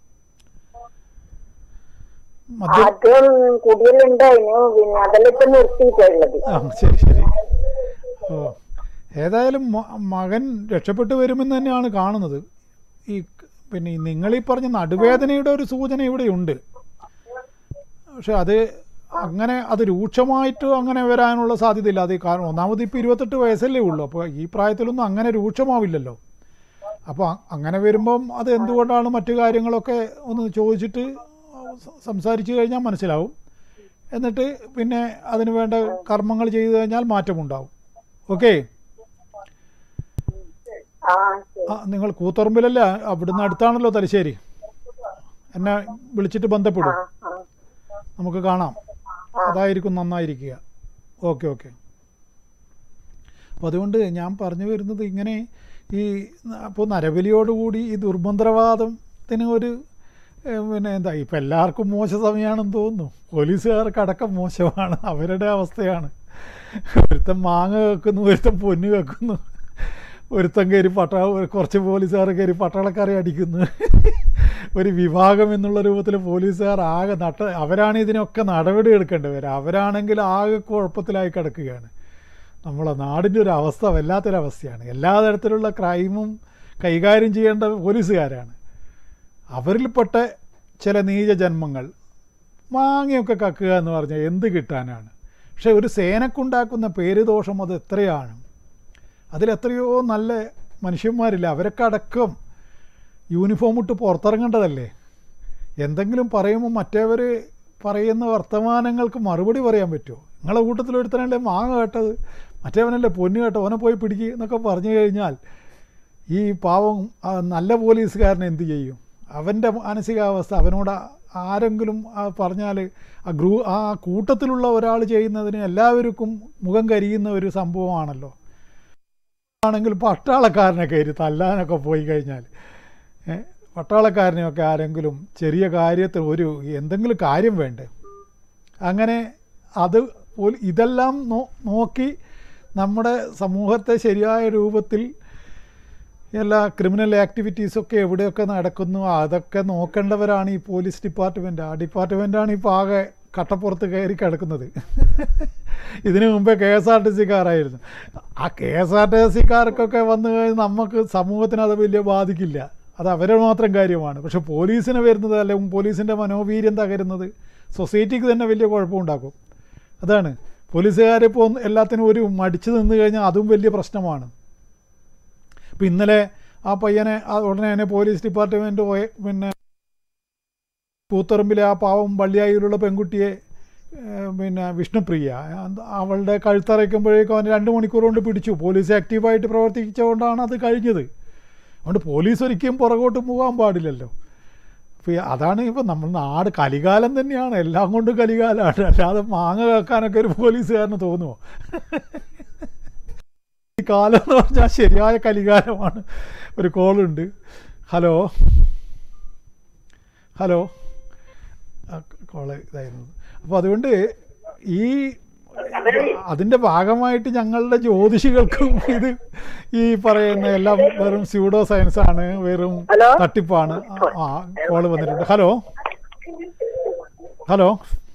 മദ്യം ആദ്യം കുടിയിലുണ്ടായിരുന്നു പിന്നെ അതെല്ലാം ഇപ്പൊ നിർത്തിയിട്ടുള്ളത് ആ ശരി ശരി ഓ ഏതായാലും മ- മകൻ രക്ഷപ്പെട്ടു വരുമെന്ന് തന്നെയാണ് കാണുന്നത് ഈ ക- പിന്നെ ഈ നിങ്ങളീ പറഞ്ഞ നടുവേദനയുടെ ഒരു സൂചന ഇവിടെയുണ്ട് പക്ഷെ അത് അങ്ങനെ അത് രൂക്ഷമായിട്ട് അങ്ങനെ വരാനുള്ള സാധ്യതയില്ല അത് കാരണം ഒന്നാമത് ഇപ്പോൾ ഇരുപത്തെട്ട് വയസ്സല്ലേ ഉള്ളൂ അപ്പോൾ ഈ പ്രായത്തിലൊന്നും അങ്ങനെ രൂക്ഷമാവില്ലല്ലോ അപ്പോൾ അ- അങ്ങനെ വരുമ്പം അത് എന്തുകൊണ്ടാണ് മറ്റു കാര്യങ്ങളൊക്കെ ഒന്ന് ചോദിച്ചിട്ട് സ- സംസാരിച്ച് കഴിഞ്ഞാൽ മനസ്സിലാവും എന്നിട്ട് പിന്നെ അതിന് വേണ്ട കർമ്മങ്ങൾ ചെയ്തു കഴിഞ്ഞാൽ മാറ്റമുണ്ടാവും ഓക്കെ ആ ശരി ആ നിങ്ങൾ കൂത്തുറമ്പിലല്ല അവിടുന്ന് അടുത്താണല്ലോ തലശ്ശേരി എന്നെ വിളിച്ചിട്ട് ബന്ധപ്പെടും ആ ആ നമുക്ക് കാണാം അതായിരിക്കും നന്നായിരിക്കുക ഓക്കെ ഓക്കെ അപ്പോൾ അതുകൊണ്ട് ഞാൻ പറഞ്ഞു വരുന്നത് ഇങ്ങനെ ഈ അപ്പോൾ നരബലിയോടുകൂടി ഈ ദുർമന്ത്രവാദത്തിന് ഒരു ഏഹ്, പിന്നെ എന്താ ഇപ്പം എല്ലാവർക്കും മോശ സമയമാണെന്ന് തോന്നുന്നു പോലീസുകാർക്ക് അടക്കം മോശമാണ് അവരുടെ അവസ്ഥയാണ് ഒരുത്തൻ മാങ്ങ വെക്കുന്നു ഒരുത്തൻ പൊന്ന് വെക്കുന്നു ഒരുത്തൻ കയറി പട്ട കുറച്ച് പോലീസുകാർ കയറി പട്ടാളക്കാരെ അടിക്കുന്നു ഒരു വിഭാഗം എന്നുള്ള രൂപത്തിൽ പോലീസുകാർ ആകെ നട്ട അവരാണ് ഇതിനൊക്കെ നടപടി എടുക്കേണ്ടവർ അവരാണെങ്കിൽ ആകെ കുഴപ്പത്തിലായി കിടക്കുകയാണ് നമ്മളെ നാടിൻ്റെ ഒരു അവസ്ഥ വല്ലാത്തൊരവസ്ഥയാണ് എല്ലാ തരത്തിലുള്ള ക്രൈമും കൈകാര്യം ചെയ്യേണ്ട പോലീസുകാരാണ് അവരിൽപ്പെട്ട ചില നീചജന്മങ്ങൾ മാങ്ങയൊക്കെ കക്കുക എന്ന് പറഞ്ഞാൽ എന്ത് കിട്ടാനാണ് പക്ഷേ ഒരു സേനക്കുണ്ടാക്കുന്ന പേരുദോഷം അത് എത്രയാണ് അതിലെത്രയോ നല്ല മനുഷ്യന്മാരില്ല അവരൊക്കെ അടക്കം യൂണിഫോം ഇട്ട് പുറത്തിറങ്ങേണ്ടതല്ലേ എന്തെങ്കിലും പറയുമ്പോൾ മറ്റേവർ പറയുന്ന വർത്തമാനങ്ങൾക്ക് മറുപടി പറയാൻ പറ്റുമോ നിങ്ങളെ കൂട്ടത്തിൽ ഒരുത്തനല്ലേ മാങ്ങ കേട്ടത് മറ്റേവനല്ലേ പൊന്നു കേട്ടോ അവനെ പോയി പിടിക്കുക എന്നൊക്കെ പറഞ്ഞു കഴിഞ്ഞാൽ ഈ പാവം ആ നല്ല പോലീസുകാരൻ എന്ത് ചെയ്യും അവൻ്റെ മാനസികാവസ്ഥ അവനോട് ആരെങ്കിലും ആ പറഞ്ഞാൽ ആ ഗ്രൂ ആ കൂട്ടത്തിലുള്ള ഒരാൾ ചെയ്യുന്നതിന് എല്ലാവർക്കും മുഖം കരിയുന്ന ഒരു സംഭവമാണല്ലോ ആണെങ്കിൽ പട്ടാളക്കാരനെ കയറി തല്ലാനൊക്കെ പോയി കഴിഞ്ഞാൽ ഏ, പട്ടാളക്കാരനെയൊക്കെ ആരെങ്കിലും ചെറിയ കാര്യത്തിൽ ഒരു എന്തെങ്കിലും കാര്യം വേണ്ടേ അങ്ങനെ അത് പോൽ- ഇതെല്ലാം നോ നോക്കി നമ്മുടെ സമൂഹത്തെ ശരിയായ രൂപത്തിൽ എല്ലാ ക്രിമിനൽ ആക്ടിവിറ്റീസൊക്കെ എവിടെയൊക്കെ നടക്കുന്നു അതൊക്കെ നോക്കേണ്ടവരാണ് ഈ പോലീസ് ഡിപ്പാർട്ട്മെൻറ്റ് ആ ഡിപ്പാർട്ട്മെൻറ്റാണ് ഇപ്പോൾ ആകെ കട്ടപ്പുറത്ത് കയറി കിടക്കുന്നത് ഇതിനു മുമ്പേ കെ എസ് ആർ ടി സിക്കാരായിരുന്നു ആ കെ എസ് ആർ ടി സിക്കാർക്കൊക്കെ വന്നു കഴിഞ്ഞാൽ നമുക്ക് സമൂഹത്തിന് അത് വലിയ ബാധിക്കില്ല അത് അവരുടെ മാത്രം കാര്യമാണ് പക്ഷെ പോലീസിന് വരുന്നത് അല്ലെങ്കിൽ പോലീസിൻ്റെ മനോവീര്യം തകരുന്നത് സൊസൈറ്റിക്ക് തന്നെ വലിയ കുഴപ്പമുണ്ടാക്കും അതാണ് പോലീസുകാരിപ്പോൾ എല്ലാത്തിനും ഒരു മടിച്ചു നിന്ന് കഴിഞ്ഞാൽ അതും വലിയ പ്രശ്നമാണ് ഇപ്പം ഇന്നലെ ആ പയ്യനെ ആ ഉടനെ തന്നെ പോലീസ് ഡിപ്പാർട്ട്മെൻറ്റ് പോയി പിന്നെ കൂത്തുറമ്പിലെ ആ പാവം വള്ളിയായിലുള്ള പെൺകുട്ടിയെ ഏഹ്, പിന്നെ വിഷ്ണുപ്രിയ അത് അവളുടെ കഴുത്തറയ്ക്കുമ്പോഴേക്കും അവൻ രണ്ട് മണിക്കൂർ കൊണ്ട് പിടിച്ചു പോലീസ് ആക്റ്റീവായിട്ട് പ്രവർത്തിച്ചുകൊണ്ടാണ് അത് കഴിഞ്ഞത് അതുകൊണ്ട് പോലീസ് ഒരിക്കലും പുറകോട്ട് പോകാൻ പാടില്ലല്ലോ അപ്പോൾ ഈ അതാണ് ഇപ്പോൾ നമ്മൾ നാട് കലികാലം തന്നെയാണ് എല്ലാം കൊണ്ടും കലികാലമാണ് അല്ലാതെ മാങ്ങ കേൾക്കാനൊക്കെ ഒരു പോലീസുകാരന് തോന്നുമോ ഈ കാലം എന്ന് പറഞ്ഞാൽ ശരിയായ കലികാലമാണ് ഒരു കോളുണ്ട് ഹലോ ഹലോ കോള് ഇതായിരുന്നു അപ്പോൾ അതുകൊണ്ട് ഈ അതിൻ്റെ ഭാഗമായിട്ട് ഞങ്ങളുടെ ജ്യോതിഷികൾക്കും ഇത് ഈ പറയുന്ന എല്ലാം വെറും സ്യൂഡോ സയൻസ് ആണ് വെറും ഹലോ? തട്ടിപ്പാണ് ആ കോള് വന്നിട്ടുണ്ട് ഹലോ ഹലോ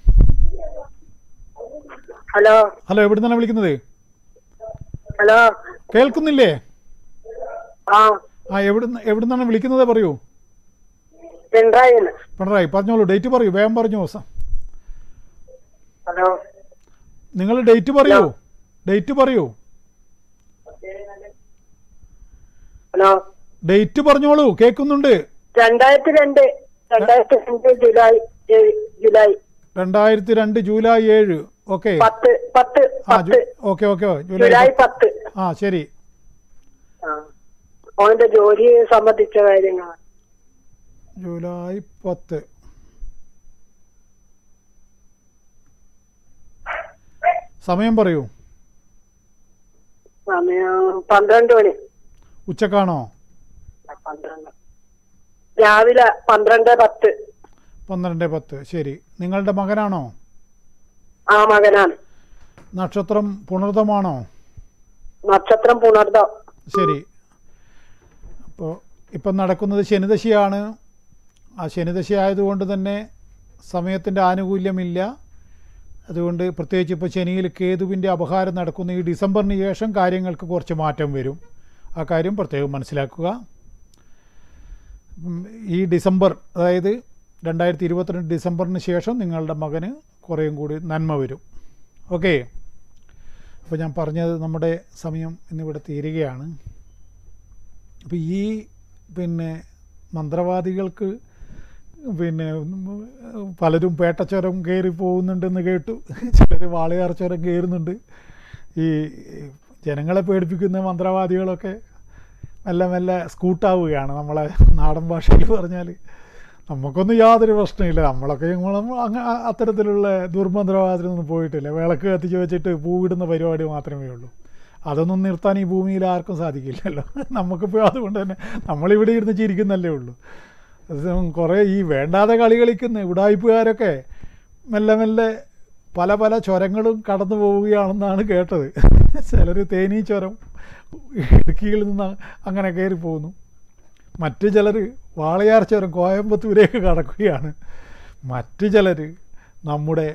ഹലോ ഹലോ എവിടെ നിന്നാണ് വിളിക്കുന്നത് ഹലോ കേൾക്കുന്നില്ലേ ആ ആ എവിടെ എവിടെ നിന്നാണ് വിളിക്കുന്നത് പറയൂ പിണറായി പിണറായി പറഞ്ഞോളൂ ഡേറ്റ് പറയൂ വേഗം പറഞ്ഞു സ- ഹലോ നിങ്ങൾ ഡേറ്റ് പറയൂ ഡേറ്റ് പറയൂ ഹലോ ഡേറ്റ് പറഞ്ഞോളൂ കേൾക്കുന്നുണ്ട് രണ്ടായിരത്തി രണ്ട് രണ്ടായിരത്തി രണ്ട് ജൂലൈ ഏഴ് ജൂലൈ രണ്ടായിരത്തി രണ്ട് ജൂലൈ ഏഴ് ഓക്കെ പത്ത് പത്ത് ആ പത്ത് ഓക്കെ ഓക്കെ ജൂലൈ ജൂലൈ പത്ത് ആ ശരി ആ അവന്റെ ജോലി സംബന്ധിച്ച കാര്യങ്ങൾ ജൂലൈ പത്ത് സമയം പറയൂ സമയം പന്ത്രണ്ട് മണി ഉച്ചക്കാണോ ആ, പന്ത്രണ്ട് രാവിലെ പന്ത്രണ്ട് പത്ത് പന്ത്രണ്ട് പത്ത് ശരി നിങ്ങളുടെ മകനാണോ ആ മകനാണ് നക്ഷത്രം പുണർതമാണോ നക്ഷത്രം പുണർദം ശരി അപ്പോൾ ഇപ്പം നടക്കുന്നത് ശനിദശയാണ് ആ ശനിദശ ആയതുകൊണ്ട് തന്നെ സമയത്തിൻ്റെ ആനുകൂല്യമില്ല അതുകൊണ്ട് പ്രത്യേകിച്ച് ഇപ്പോൾ ശനിയിൽ കേതുവിൻ്റെ അപഹാരം നടക്കുന്ന ഈ ഡിസംബറിന് ശേഷം കാര്യങ്ങൾക്ക് കുറച്ച് മാറ്റം വരും ആ കാര്യം പ്രത്യേകം മനസ്സിലാക്കുക ഉം, ഈ ഡിസംബർ അതായത് രണ്ടായിരത്തി ഇരുപത്തിരണ്ട് ഡിസംബറിന് ശേഷം നിങ്ങളുടെ മകന് കുറേയും കൂടി നന്മ വരും ഓക്കേ അപ്പോൾ ഞാൻ പറഞ്ഞത് നമ്മുടെ സമയം ഇന്നിവിടെ തീരുകയാണ് അപ്പോൾ ഈ പിന്നെ മന്ത്രവാദികൾക്ക് പിന്നെ പലരും പേട്ടച്ചുരം കയറി പോകുന്നുണ്ടെന്ന് കേട്ടു ചിലർ വാളയാർ ചുരം കയറുന്നുണ്ട് ഈ ജനങ്ങളെ പേടിപ്പിക്കുന്ന മന്ത്രവാദികളൊക്കെ മെല്ലെ മെല്ലെ സ്കൂട്ടാവുകയാണ് നമ്മളെ നാടൻ ഭാഷയിൽ പറഞ്ഞാൽ നമുക്കൊന്നും യാതൊരു പ്രശ്നമില്ല നമ്മളൊക്കെ ഞങ്ങളും അങ്ങ അത്തരത്തിലുള്ള ദുർമന്ത്രവാദത്തിനൊന്നും പോയിട്ടില്ല വിളക്ക് കത്തിച്ച് വെച്ചിട്ട് പൂവിടുന്ന പരിപാടി മാത്രമേ ഉള്ളൂ അതൊന്നും നിർത്താൻ ഈ ഭൂമിയിൽ ആർക്കും സാധിക്കില്ലല്ലോ നമുക്കിപ്പോൾ അതുകൊണ്ട് തന്നെ നമ്മളിവിടെ ഇരുന്ന് ചിരിക്കുന്നല്ലേ ഉള്ളൂ അത് കുറേ ഈ വേണ്ടാതെ കളി കളിക്കുന്ന ഉടായ്പുകാരൊക്കെ മെല്ലെ മെല്ലെ പല പല ചുരങ്ങളും കടന്നു പോവുകയാണെന്നാണ് കേട്ടത് ചിലർ തേനീ ചുരം ഇടുക്കിയിൽ നിന്ന് അങ്ങനെ കയറി പോകുന്നു മറ്റു ചിലർ വാളയാർ ചുരം കോയമ്പത്തൂരേക്ക് കടക്കുകയാണ് മറ്റു ചിലർ നമ്മുടെ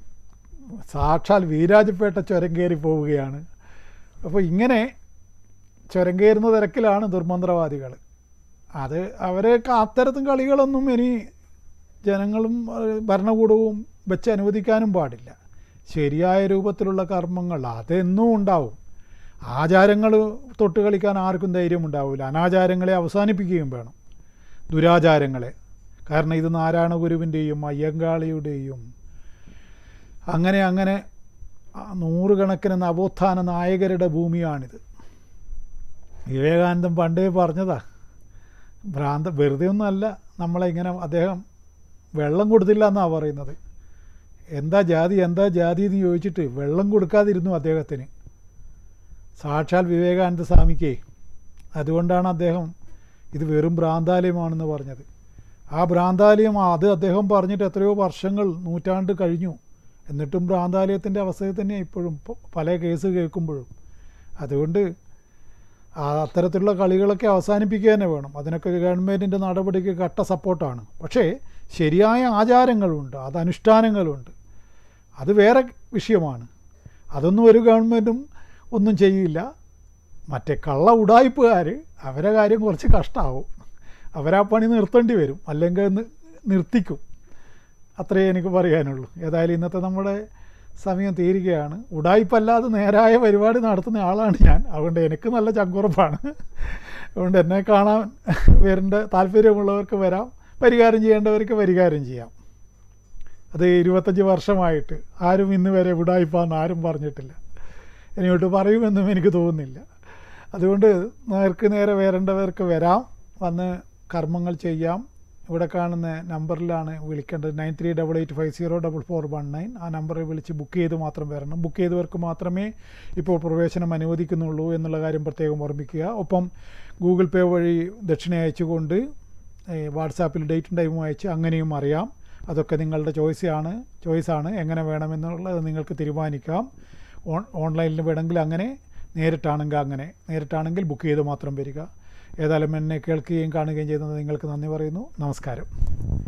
സാക്ഷാൽ വീരാജപേട്ട ചുരം കയറി പോവുകയാണ് അപ്പോൾ ഇങ്ങനെ ചുരം കയറുന്ന തിരക്കിലാണ് ദുർമന്ത്രവാദികൾ അത് അവരെയൊക്കെ അത്തരത്തിൽ കളികളൊന്നും ഇനി ജനങ്ങളും ഏഹ്, ഭരണകൂടവും വെച്ച് അനുവദിക്കാനും പാടില്ല ശരിയായ രൂപത്തിലുള്ള കർമ്മങ്ങൾ അതെന്നും ഉണ്ടാവും ആചാരങ്ങൾ തൊട്ട് കളിക്കാൻ ആർക്കും ധൈര്യം ഉണ്ടാവില്ല അനാചാരങ്ങളെ അവസാനിപ്പിക്കുകയും വേണം ദുരാചാരങ്ങളെ കാരണം ഇത് നാരായണ ഗുരുവിൻ്റെയും അയ്യങ്കാളിയുടെയും അങ്ങനെ അങ്ങനെ ആ നൂറുകണക്കിന് നവോത്ഥാന നായകരുടെ ഭൂമിയാണിത് വിവേകാനന്ദൻ പണ്ടേ പറഞ്ഞതാ ഭ്രാന്ത വെറുതെ ഒന്നുമല്ല നമ്മളെ ഇങ്ങനെ അദ്ദേഹം വെള്ളം കൊടുത്തില്ല എന്നാണ് പറയുന്നത് എന്താ ജാതി എന്താ ജാതി എന്ന് ചോദിച്ചിട്ട് വെള്ളം കൊടുക്കാതിരുന്നു അദ്ദേഹത്തിന് സാക്ഷാൽ വിവേകാനന്ദ സ്വാമിക്കേ അതുകൊണ്ടാണ് അദ്ദേഹം ഇത് വെറും ഭ്രാന്താലയമാണെന്ന് പറഞ്ഞത് ആ ഭ്രാന്താലയം അത് അദ്ദേഹം പറഞ്ഞിട്ട് എത്രയോ വർഷങ്ങൾ നൂറ്റാണ്ട് കഴിഞ്ഞു എന്നിട്ടും ഭ്രാന്താലയത്തിൻ്റെ അവസ്ഥയിൽ തന്നെ ഇപ്പോഴും പ- പല കേസ് കേൾക്കുമ്പോഴും അതുകൊണ്ട് ആ അത്തരത്തിലുള്ള കളികളൊക്കെ അവസാനിപ്പിക്കുക തന്നെ വേണം അതിനൊക്കെ ഗവൺമെൻറ്റിൻ്റെ നടപടിക്ക് കട്ട സപ്പോർട്ടാണ് പക്ഷേ ശരിയായ ആചാരങ്ങളുണ്ട് അത് അനുഷ്ഠാനങ്ങളുണ്ട് അത് വേറെ വിഷയമാണ് അതൊന്നും ഒരു ഗവൺമെൻറ്റും ഒന്നും ചെയ്യില്ല മറ്റേ കള്ള ഉടായ്പുകാർ അവരെ കാര്യം കുറച്ച് കഷ്ടമാവും അവരാ പണി നിർത്തേണ്ടി വരും അല്ലെങ്കിൽ നി- നിർത്തിക്കും അത്രയേ എനിക്ക് പറയാനുള്ളൂ ഏതായാലും ഇന്നത്തെ നമ്മുടെ സമയം തീരുകയാണ് ഉടായ്പല്ലാതെ നേരായ പരിപാടി നടത്തുന്ന ആളാണ് ഞാൻ അതുകൊണ്ട് എനിക്ക് നല്ല ചങ്കുറപ്പാണ് അതുകൊണ്ട് എന്നെ കാണാൻ വരേണ്ട താല്പര്യമുള്ളവർക്ക് വരാം പരിഹാരം ചെയ്യേണ്ടവർക്ക് പരിഹാരം ചെയ്യാം അത് ഇരുപത്തഞ്ച് വർഷമായിട്ട് ആരും ഇന്ന് വരെ ഉടായ്പാന്ന് ആരും പറഞ്ഞിട്ടില്ല ഇനിയോട്ട് പറയുമെന്നും എനിക്ക് തോന്നുന്നില്ല അതുകൊണ്ട് നേർക്ക് നേരെ വരേണ്ടവർക്ക് വരാം വന്ന് കർമ്മങ്ങൾ ചെയ്യാം ഇവിടെ കാണുന്ന നമ്പറിലാണ് വിളിക്കേണ്ടത് nine three double eight five zero double four one nine ആ നമ്പറിൽ വിളിച്ച് ബുക്ക് ചെയ്ത് മാത്രം വരണം ബുക്ക് ചെയ്തവർക്ക് മാത്രമേ ഇപ്പോൾ പ്രവേശനം അനുവദിക്കുന്നുള്ളൂ എന്നുള്ള കാര്യം പ്രത്യേകം ഓർമ്മിക്കുക ഒപ്പം ഗൂഗിൾ പേ വഴി ദക്ഷിണ അയച്ചുകൊണ്ട് വാട്സാപ്പിൽ ഡേറ്റും ടൈമും അയച്ച് അങ്ങനെയും അറിയാം അതൊക്കെ നിങ്ങളുടെ ചോയ്സാണ് ചോയ്സാണ് എങ്ങനെ വേണമെന്നുള്ളത് നിങ്ങൾക്ക് തീരുമാനിക്കാം ഓൺ ഓൺലൈനിൽ വേണമെങ്കിൽ അങ്ങനെ നേരിട്ടാണെങ്കിൽ അങ്ങനെ നേരിട്ടാണെങ്കിൽ ബുക്ക് ചെയ്ത് മാത്രം വരിക ഏതായാലും എന്നെ കേൾക്കുകയും കാണുകയും ചെയ്യുന്നത് നിങ്ങൾക്ക് നന്ദി പറയുന്നു നമസ്കാരം